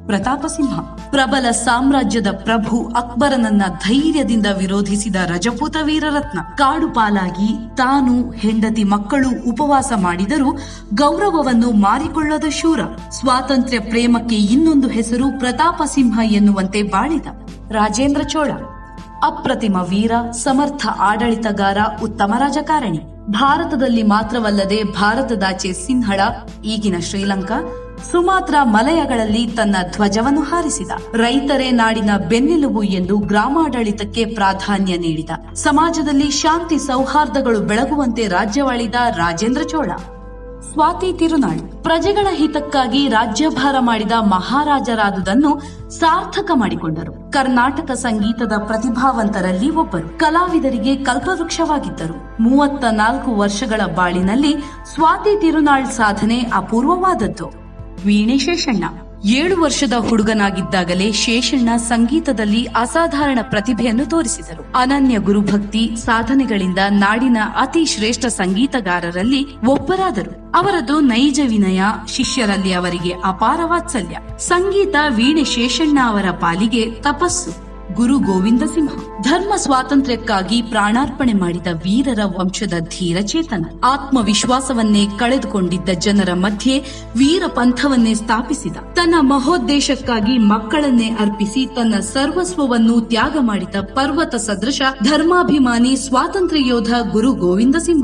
ಪ್ರತಾಪ ಸಿಂಹ ಪ್ರಬಲ ಸಾಮ್ರಾಜ್ಯದ ಪ್ರಭು ಅಕ್ಬರನನ್ನ ಧೈರ್ಯದಿಂದ ವಿರೋಧಿಸಿದ ರಜಪೂತ ವೀರರತ್ನ ಕಾಡು ಪಾಲಾಗಿ ತಾನು ಹೆಂಡತಿ ಮಕ್ಕಳು ಉಪವಾಸ ಮಾಡಿದರೂ ಗೌರವವನ್ನು ಮಾರಿಕೊಳ್ಳದ ಶೂರ ಸ್ವಾತಂತ್ರ್ಯ ಪ್ರೇಮಕ್ಕೆ ಇನ್ನೊಂದು ಹೆಸರು ಪ್ರತಾಪ ಸಿಂಹ ಎನ್ನುವಂತೆ ಬಾಳಿದ ರಾಜೇಂದ್ರ ಚೋಳ ಅಪ್ರತಿಮ ವೀರ ಸಮರ್ಥ ಆಡಳಿತಗಾರ ಉತ್ತಮ ರಾಜಕಾರಣಿ ಭಾರತದಲ್ಲಿ ಮಾತ್ರವಲ್ಲದೆ ಭಾರತದಾಚೆ ಸಿಂಹಳ ಈಗಿನ ಶ್ರೀಲಂಕಾ ಸುಮಾತ್ರ ಮಲಯಗಳಲ್ಲಿ ತನ್ನ ಧ್ವಜವನ್ನು ಹಾರಿಸಿದ ರೈತರೇ ನಾಡಿನ ಬೆನ್ನೆಲುಬು ಎಂದು ಗ್ರಾಮಾಡಳಿತಕ್ಕೆ ಪ್ರಾಧಾನ್ಯ ನೀಡಿದ ಸಮಾಜದಲ್ಲಿ ಶಾಂತಿ ಸೌಹಾರ್ದಗಳು ಬೆಳಗುವಂತೆ ರಾಜ್ಯವಾಳಿದ ರಾಜೇಂದ್ರ ಚೋಳ ಸ್ವಾತಿ ತಿರುನಾಳು ಪ್ರಜೆಗಳ ಹಿತಕ್ಕಾಗಿ ರಾಜ್ಯಭಾರ ಮಾಡಿದ ಮಹಾರಾಜರಾದುದನ್ನು ಸಾರ್ಥಕ ಮಾಡಿಕೊಂಡರು ಕರ್ನಾಟಕ ಸಂಗೀತದ ಪ್ರತಿಭಾವಂತರಲ್ಲಿ ಒಬ್ಬರು ಕಲಾವಿದರಿಗೆ ಕಲ್ಪವೃಕ್ಷವಾಗಿದ್ದರು ಮೂವತ್ತ ನಾಲ್ಕು ವರ್ಷಗಳ ಬಾಳಿನಲ್ಲಿ ಸ್ವಾತಿ ತಿರುನಾಳ್ ಸಾಧನೆ ಅಪೂರ್ವವಾದದ್ದು ವೀಣೆ ಶೇಷಣ್ಣ ಏಳು ವರ್ಷದ ಹುಡುಗನಾಗಿದ್ದಾಗಲೇ ಶೇಷಣ್ಣ ಸಂಗೀತದಲ್ಲಿ ಅಸಾಧಾರಣ ಪ್ರತಿಭೆಯನ್ನು ತೋರಿಸಿದರು ಅನನ್ಯ ಗುರುಭಕ್ತಿ ಸಾಧನೆಗಳಿಂದ ನಾಡಿನ ಅತಿ ಶ್ರೇಷ್ಠ ಸಂಗೀತಗಾರರಲ್ಲಿ ಒಬ್ಬರಾದರು ಅವರದು ನೈಜ ವಿನಯ ಶಿಷ್ಯರಲ್ಲಿ ಅವರಿಗೆ ಅಪಾರ ವಾತ್ಸಲ್ಯ ಸಂಗೀತ ವೀಣೆ ಶೇಷಣ್ಣ ಅವರ ಪಾಲಿಗೆ ತಪಸ್ಸು ಗುರು ಗೋವಿಂದ ಸಿಂಹ ಧರ್ಮ ಸ್ವಾತಂತ್ರ್ಯಕ್ಕಾಗಿ ಪ್ರಾಣಾರ್ಪಣೆ ಮಾಡಿದ ವೀರರ ವಂಶದ ಧೀರ ಚೇತನ ಆತ್ಮವಿಶ್ವಾಸವನ್ನೇ ಕಳೆದುಕೊಂಡಿದ್ದ ಜನರ ಮಧ್ಯೆ ವೀರ ಪಂಥವನ್ನೇ ಸ್ಥಾಪಿಸಿದ ತನ್ನ ಮಹೋದ್ದೇಶಕ್ಕಾಗಿ ಮಕ್ಕಳನ್ನೇ ಅರ್ಪಿಸಿ ತನ್ನ ಸರ್ವಸ್ವವನ್ನು ತ್ಯಾಗ ಮಾಡಿದ ಪರ್ವತ ಸದೃಶ ಧರ್ಮಾಭಿಮಾನಿ ಸ್ವಾತಂತ್ರ್ಯ ಯೋಧ ಗುರು ಗೋವಿಂದ ಸಿಂಹ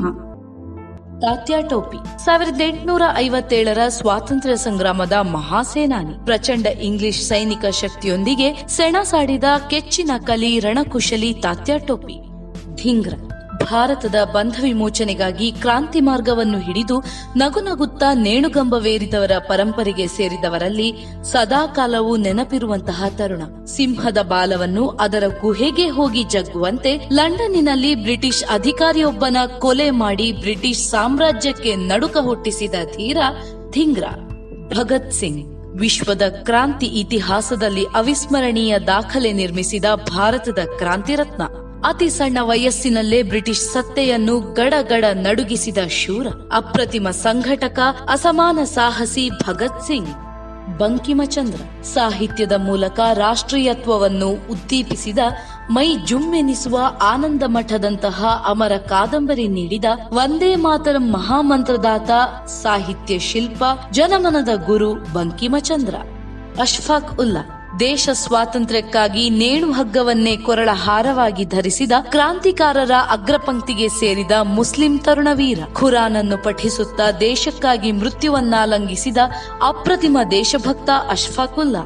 ತಾತ್ಯ ಟೋಪಿ ಸಾವಿರದ ಎಂಟುನೂರ ಐವತ್ತೇಳರ ಸ್ವಾತಂತ್ರ್ಯ ಸಂಗ್ರಾಮದ ಮಹಾಸೇನಾನಿ ಪ್ರಚಂಡ ಇಂಗ್ಲಿಷ್ ಸೈನಿಕ ಶಕ್ತಿಯೊಂದಿಗೆ ಸೆಣಸಾಡಿದ ಕೆಚ್ಚಿನ ಕಲಿ ರಣಕುಶಲಿ ತಾತ್ಯ ಟೋಪಿ ಧಿಂಗ್ರ ಭಾರತದ ಬಂಧ ವಿಮೋಚನೆಗಾಗಿ ಕ್ರಾಂತಿ ಮಾರ್ಗವನ್ನು ಹಿಡಿದು ನಗುನಗುತ್ತಾ ನೇಣುಗಂಬವೇರಿದವರ ಪರಂಪರೆಗೆ ಸೇರಿದವರಲ್ಲಿ ಸದಾಕಾಲವೂ ನೆನಪಿರುವಂತಹ ತರುಣ ಸಿಂಹದ ಬಾಲವನ್ನು ಅದರ ಗುಹೆಗೆ ಹೋಗಿ ಜಗ್ಗುವಂತೆ ಲಂಡನ್ನಿನಲ್ಲಿ ಬ್ರಿಟಿಷ್ ಅಧಿಕಾರಿಯೊಬ್ಬನ ಕೊಲೆ ಮಾಡಿ ಬ್ರಿಟಿಷ್ ಸಾಮ್ರಾಜ್ಯಕ್ಕೆ ನಡುಕ ಹುಟ್ಟಿಸಿದ ಧೀರ ಧಿಂಗ್ರ ಭಗತ್ ಸಿಂಗ್ ವಿಶ್ವದ ಕ್ರಾಂತಿ ಇತಿಹಾಸದಲ್ಲಿ ಅವಿಸ್ಮರಣೀಯ ದಾಖಲೆ ನಿರ್ಮಿಸಿದ ಭಾರತದ ಕ್ರಾಂತಿ ರತ್ನ ಅತಿ ಸಣ್ಣ ವಯಸ್ಸಿನಲ್ಲೇ ಬ್ರಿಟಿಷ್ ಸತ್ತೆಯನ್ನು ಗಡಗಡ ನಡುಗಿಸಿದ ಶೂರ ಅಪ್ರತಿಮ ಸಂಘಟಕ ಅಸಮಾನ ಸಾಹಸಿ ಭಗತ್ ಸಿಂಗ್ ಬಂಕಿಮಚಂದ್ರ ಸಾಹಿತ್ಯದ ಮೂಲಕ ರಾಷ್ಟ್ರೀಯತ್ವವನ್ನು ಉದ್ದೀಪಿಸಿದ ಮೈ ಜುಮ್ಮೆನಿಸುವ ಆನಂದ ಮಠದಂತಹ ಅಮರ ಕಾದಂಬರಿ ನೀಡಿದ ವಂದೇ ಮಾತರಂ ಮಹಾಮಂತ್ರದಾತ ಸಾಹಿತ್ಯ ಶಿಲ್ಪ ಜನಮನದ ಗುರು ಬಂಕಿಮಚಂದ್ರ ಅಶ್ಫಾಕ್ ಉಲ್ಲಾ ದೇಶ ಸ್ವಾತಂತ್ರ್ಯಕ್ಕಾಗಿ ನೇಣು ಹಗ್ಗವನ್ನೇ ಕೊರಳ ಹಾರವಾಗಿ ಧರಿಸಿದ ಕ್ರಾಂತಿಕಾರರ ಅಗ್ರಪಂಕ್ತಿಗೆ ಸೇರಿದ ಮುಸ್ಲಿಂ ತರುಣವೀರ ಖುರಾನನ್ನು ಪಠಿಸುತ್ತಾ ದೇಶಕ್ಕಾಗಿ ಮೃತ್ಯುವನ್ನಾಲಂಘಿಸಿದ ಅಪ್ರತಿಮ ದೇಶಭಕ್ತ ಅಶ್ಫಾಕುಲ್ಲಾ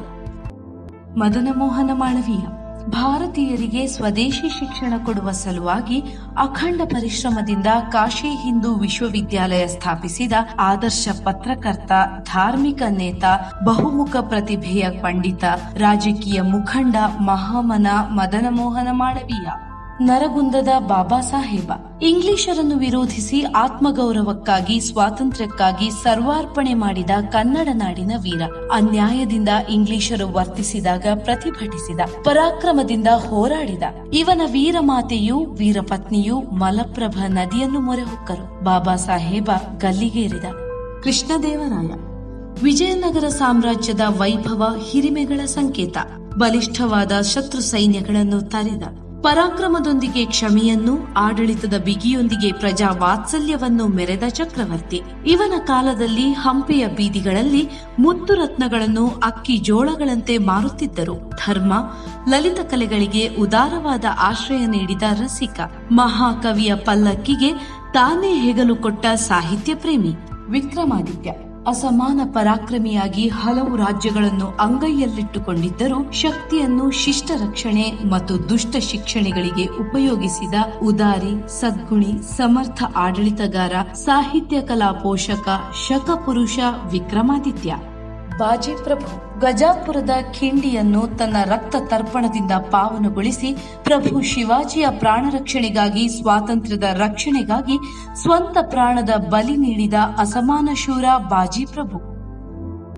ಮದನ ಮೋಹನ ಮಾಳವೀಯ ಭಾರತೀಯರಿಗೆ ಸ್ವದೇಶಿ ಶಿಕ್ಷಣ ಕೊಡುವ ಸಲುವಾಗಿ ಅಖಂಡ ಪರಿಶ್ರಮದಿಂದ ಕಾಶಿ ಹಿಂದೂ ವಿಶ್ವವಿದ್ಯಾಲಯ ಸ್ಥಾಪಿಸಿದ ಆದರ್ಶ ಪತ್ರಕರ್ತ ಧಾರ್ಮಿಕ ನೇತ ಬಹುಮುಖ ಪ್ರತಿಭೆಯ ಪಂಡಿತ ರಾಜಕೀಯ ಮುಖಂಡ ಮಹಾಮನ ಮದನ ಮೋಹನ ಮಾಳವೀಯ ನರಗುಂದದ ಬಾಬಾ ಸಾಹೇಬ ಇಂಗ್ಲಿಷರನ್ನು ವಿರೋಧಿಸಿ ಆತ್ಮಗೌರವಕ್ಕಾಗಿ ಸ್ವಾತಂತ್ರ್ಯಕ್ಕಾಗಿ ಸರ್ವಾರ್ಪಣೆ ಮಾಡಿದ ಕನ್ನಡ ನಾಡಿನ ವೀರ ಅನ್ಯಾಯದಿಂದ ಇಂಗ್ಲಿಷರು ವರ್ತಿಸಿದಾಗ ಪ್ರತಿಭಟಿಸಿದ ಪರಾಕ್ರಮದಿಂದ ಹೋರಾಡಿದ ಇವನ ವೀರ ಮಾತೆಯೂ ವೀರಪತ್ನಿಯೂ ಮಲಪ್ರಭ ನದಿಯನ್ನು ಮೊರೆ ಹೊಕ್ಕರು ಬಾಬಾ ಸಾಹೇಬ ಗಲ್ಲಿಗೇರಿದ ಕೃಷ್ಣದೇವರಾಯ ವಿಜಯನಗರ ಸಾಮ್ರಾಜ್ಯದ ವೈಭವ ಹಿರಿಮೆಗಳ ಸಂಕೇತ ಬಲಿಷ್ಠವಾದ ಶತ್ರು ಸೈನ್ಯಗಳನ್ನು ತರಿದ ಪರಾಕ್ರಮದೊಂದಿಗೆ ಕ್ಷಮೆಯನ್ನು ಆಡಳಿತದ ಬಿಗಿಯೊಂದಿಗೆ ಪ್ರಜಾ ವಾತ್ಸಲ್ಯವನ್ನು ಮೆರೆದ ಚಕ್ರವರ್ತಿ ಇವನ ಕಾಲದಲ್ಲಿ ಹಂಪೆಯ ಬೀದಿಗಳಲ್ಲಿ ಮುತ್ತು ರತ್ನಗಳನ್ನು ಅಕ್ಕಿ ಜೋಳಗಳಂತೆ ಮಾರುತ್ತಿದ್ದರು ಧರ್ಮ ಲಲಿತ ಕಲೆಗಳಿಗೆ ಉದಾರವಾದ ಆಶ್ರಯ ನೀಡಿದ ರಸಿಕ ಮಹಾಕವಿಯ ಪಲ್ಲಕ್ಕಿಗೆ ತಾನೇ ಹೆಗಲು ಕೊಟ್ಟ ಸಾಹಿತ್ಯ ಪ್ರೇಮಿ ವಿಕ್ರಮಾದಿತ್ಯ ಅಸಮಾನ ಪರಾಕ್ರಮಿಯಾಗಿ ಹಲವು ರಾಜ್ಯಗಳನ್ನು ಅಂಗೈಯಲ್ಲಿಟ್ಟುಕೊಂಡಿದ್ದರೂ ಶಕ್ತಿಯನ್ನು ಶಿಷ್ಟ ರಕ್ಷಣೆ ಮತ್ತು ದುಷ್ಟ ಶಿಕ್ಷಣೆಗಳಿಗೆ ಉಪಯೋಗಿಸಿದ ಉದಾರಿ ಸದ್ಗುಣಿ ಸಮರ್ಥ ಆಡಳಿತಗಾರ ಸಾಹಿತ್ಯ ಕಲಾ ಪೋಷಕ ಶಕಪುರುಷ ವಿಕ್ರಮಾದಿತ್ಯ ಬಾಜಿ ಪ್ರಭು ಗಜಾಪುರದ ಖಿಂಡಿಯನ್ನು ತನ್ನ ರಕ್ತ ತರ್ಪಣದಿಂದ ಪಾವನಗೊಳಿಸಿ ಪ್ರಭು ಶಿವಾಜಿಯ ಪ್ರಾಣ ರಕ್ಷಣೆಗಾಗಿ ಸ್ವಾತಂತ್ರ್ಯದ ರಕ್ಷಣೆಗಾಗಿ ಸ್ವಂತ ಪ್ರಾಣದ ಬಲಿ ನೀಡಿದ ಅಸಮಾನ ಶೂರ ಬಾಜಿ ಪ್ರಭು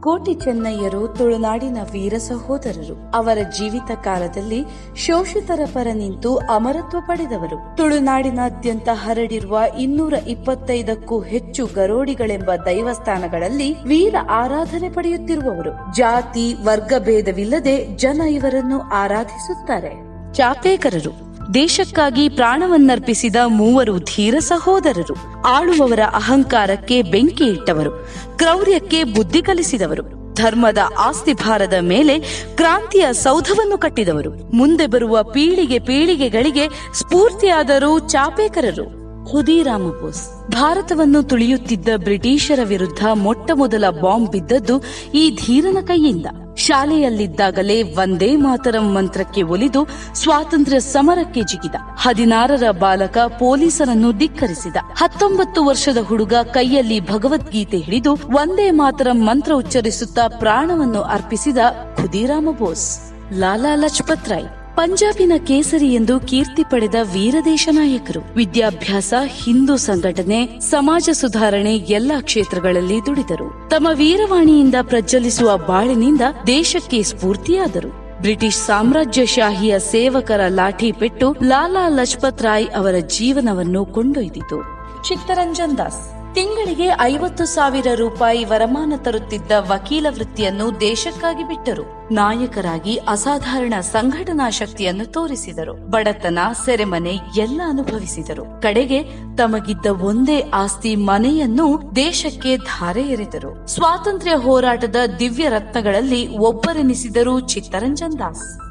ಕೋಟಿ ಚೆನ್ನಯ್ಯರು ತುಳುನಾಡಿನ ವೀರ ಸಹೋದರರು ಅವರ ಜೀವಿತ ಕಾಲದಲ್ಲಿ ಶೋಷಿತರ ಪರ ನಿಂತು ಅಮರತ್ವ ಪಡೆದವರು ತುಳುನಾಡಿನಾದ್ಯಂತ ಹರಡಿರುವ ಇನ್ನೂರ ಇಪ್ಪತ್ತೈದಕ್ಕೂ ಹೆಚ್ಚು ಗರೋಡಿಗಳೆಂಬ ದೈವಸ್ಥಾನಗಳಲ್ಲಿ ವೀರ ಆರಾಧನೆ ಪಡೆಯುತ್ತಿರುವವರು ಜಾತಿ ವರ್ಗ ಭೇದವಿಲ್ಲದೆ ಜನ ಇವರನ್ನು ಆರಾಧಿಸುತ್ತಾರೆ ಚಾಪೇಕರರು ದೇಶಕ್ಕಾಗಿ ಪ್ರಾಣವನ್ನರ್ಪಿಸಿದ ಮೂವರು ಧೀರ ಸಹೋದರರು ಆಳುವವರ ಅಹಂಕಾರಕ್ಕೆ ಬೆಂಕಿ ಇಟ್ಟವರು ಕ್ರೌರ್ಯಕ್ಕೆ ಬುದ್ಧಿ ಕಲಿಸಿದವರು ಧರ್ಮದ ಆಸ್ತಿಭಾರದ ಮೇಲೆ ಕ್ರಾಂತಿಯ ಸೌಧವನ್ನು ಕಟ್ಟಿದವರು ಮುಂದೆ ಬರುವ ಪೀಳಿಗೆ ಪೀಳಿಗೆಗಳಿಗೆ ಸ್ಫೂರ್ತಿಯಾದರು ಚಾಪೇಕರರು ಖುದೀರಾಮ ಬೋಸ್ ಭಾರತವನ್ನು ತುಳಿಯುತ್ತಿದ್ದ ಬ್ರಿಟಿಷರ ವಿರುದ್ಧ ಮೊಟ್ಟ ಮೊದಲ ಬಾಂಬ್ ಬಿದ್ದದ್ದು ಈ ಧೀರನ ಕೈಯಿಂದ ಶಾಲೆಯಲ್ಲಿದ್ದಾಗಲೇ ಒಂದೇ ಮಾತರಂ ಮಂತ್ರಕ್ಕೆ ಒಲಿದು ಸ್ವಾತಂತ್ರ್ಯ ಸಮರಕ್ಕೆ ಜಿಗಿದ ಹದಿನಾರರ ಬಾಲಕ ಪೊಲೀಸರನ್ನು ಧಿಕ್ಕರಿಸಿದ ಹತ್ತೊಂಬತ್ತು ವರ್ಷದ ಹುಡುಗ ಕೈಯಲ್ಲಿ ಭಗವದ್ಗೀತೆ ಹಿಡಿದು ಒಂದೇ ಮಾತರಂ ಮಂತ್ರ ಉಚ್ಚರಿಸುತ್ತಾ ಪ್ರಾಣವನ್ನು ಅರ್ಪಿಸಿದ ಖುದೀರಾಮ ಬೋಸ್ ಲಾಲಾ ಲಜಪತ್ ರಾಯ್ ಪಂಜಾಬಿನ ಕೇಸರಿ ಎಂದು ಕೀರ್ತಿ ಪಡೆದ ವೀರದೇಶ ನಾಯಕರು ವಿದ್ಯಾಭ್ಯಾಸ ಹಿಂದೂ ಸಂಘಟನೆ ಸಮಾಜ ಸುಧಾರಣೆ ಎಲ್ಲಾ ಕ್ಷೇತ್ರಗಳಲ್ಲಿ ದುಡಿದರು ತಮ್ಮ ವೀರವಾಣಿಯಿಂದ ಪ್ರಜ್ವಲಿಸುವ ಬಾಳಿನಿಂದ ದೇಶಕ್ಕೆ ಸ್ಫೂರ್ತಿಯಾದರು ಬ್ರಿಟಿಷ್ ಸಾಮ್ರಾಜ್ಯಶಾಹಿಯ ಸೇವಕರ ಲಾಠಿ ಪೆಟ್ಟು ಲಾಲಾ ಲಜಪತ್ ರಾಯ್ ಅವರ ಜೀವನವನ್ನು ಕೊಂಡೊಯ್ದಿತು ಚಿತ್ತರಂಜನ್ ದಾಸ್ ತಿಂಗಳಿಗೆ ಐವತ್ತು ಸಾವಿರ ರೂಪಾಯಿ ವರಮಾನ ತರುತ್ತಿದ್ದ ವಕೀಲ ವೃತ್ತಿಯನ್ನು ದೇಶಕ್ಕಾಗಿ ಬಿಟ್ಟರು ನಾಯಕರಾಗಿ ಅಸಾಧಾರಣ ಸಂಘಟನಾ ಶಕ್ತಿಯನ್ನು ತೋರಿಸಿದರು ಬಡತನ ಸೆರೆಮನೆ ಎಲ್ಲ ಅನುಭವಿಸಿದರು ಕಡೆಗೆ ತಮಗಿದ್ದ ಒಂದೇ ಆಸ್ತಿ ಮನೆಯನ್ನು ದೇಶಕ್ಕೆ ಧಾರೆ ಎರೆದರು ಸ್ವಾತಂತ್ರ್ಯ ಹೋರಾಟದ ದಿವ್ಯ ರತ್ನಗಳಲ್ಲಿ ಒಬ್ಬರೆನಿಸಿದರು ಚಿತ್ತರಂಜನ್ ದಾಸ್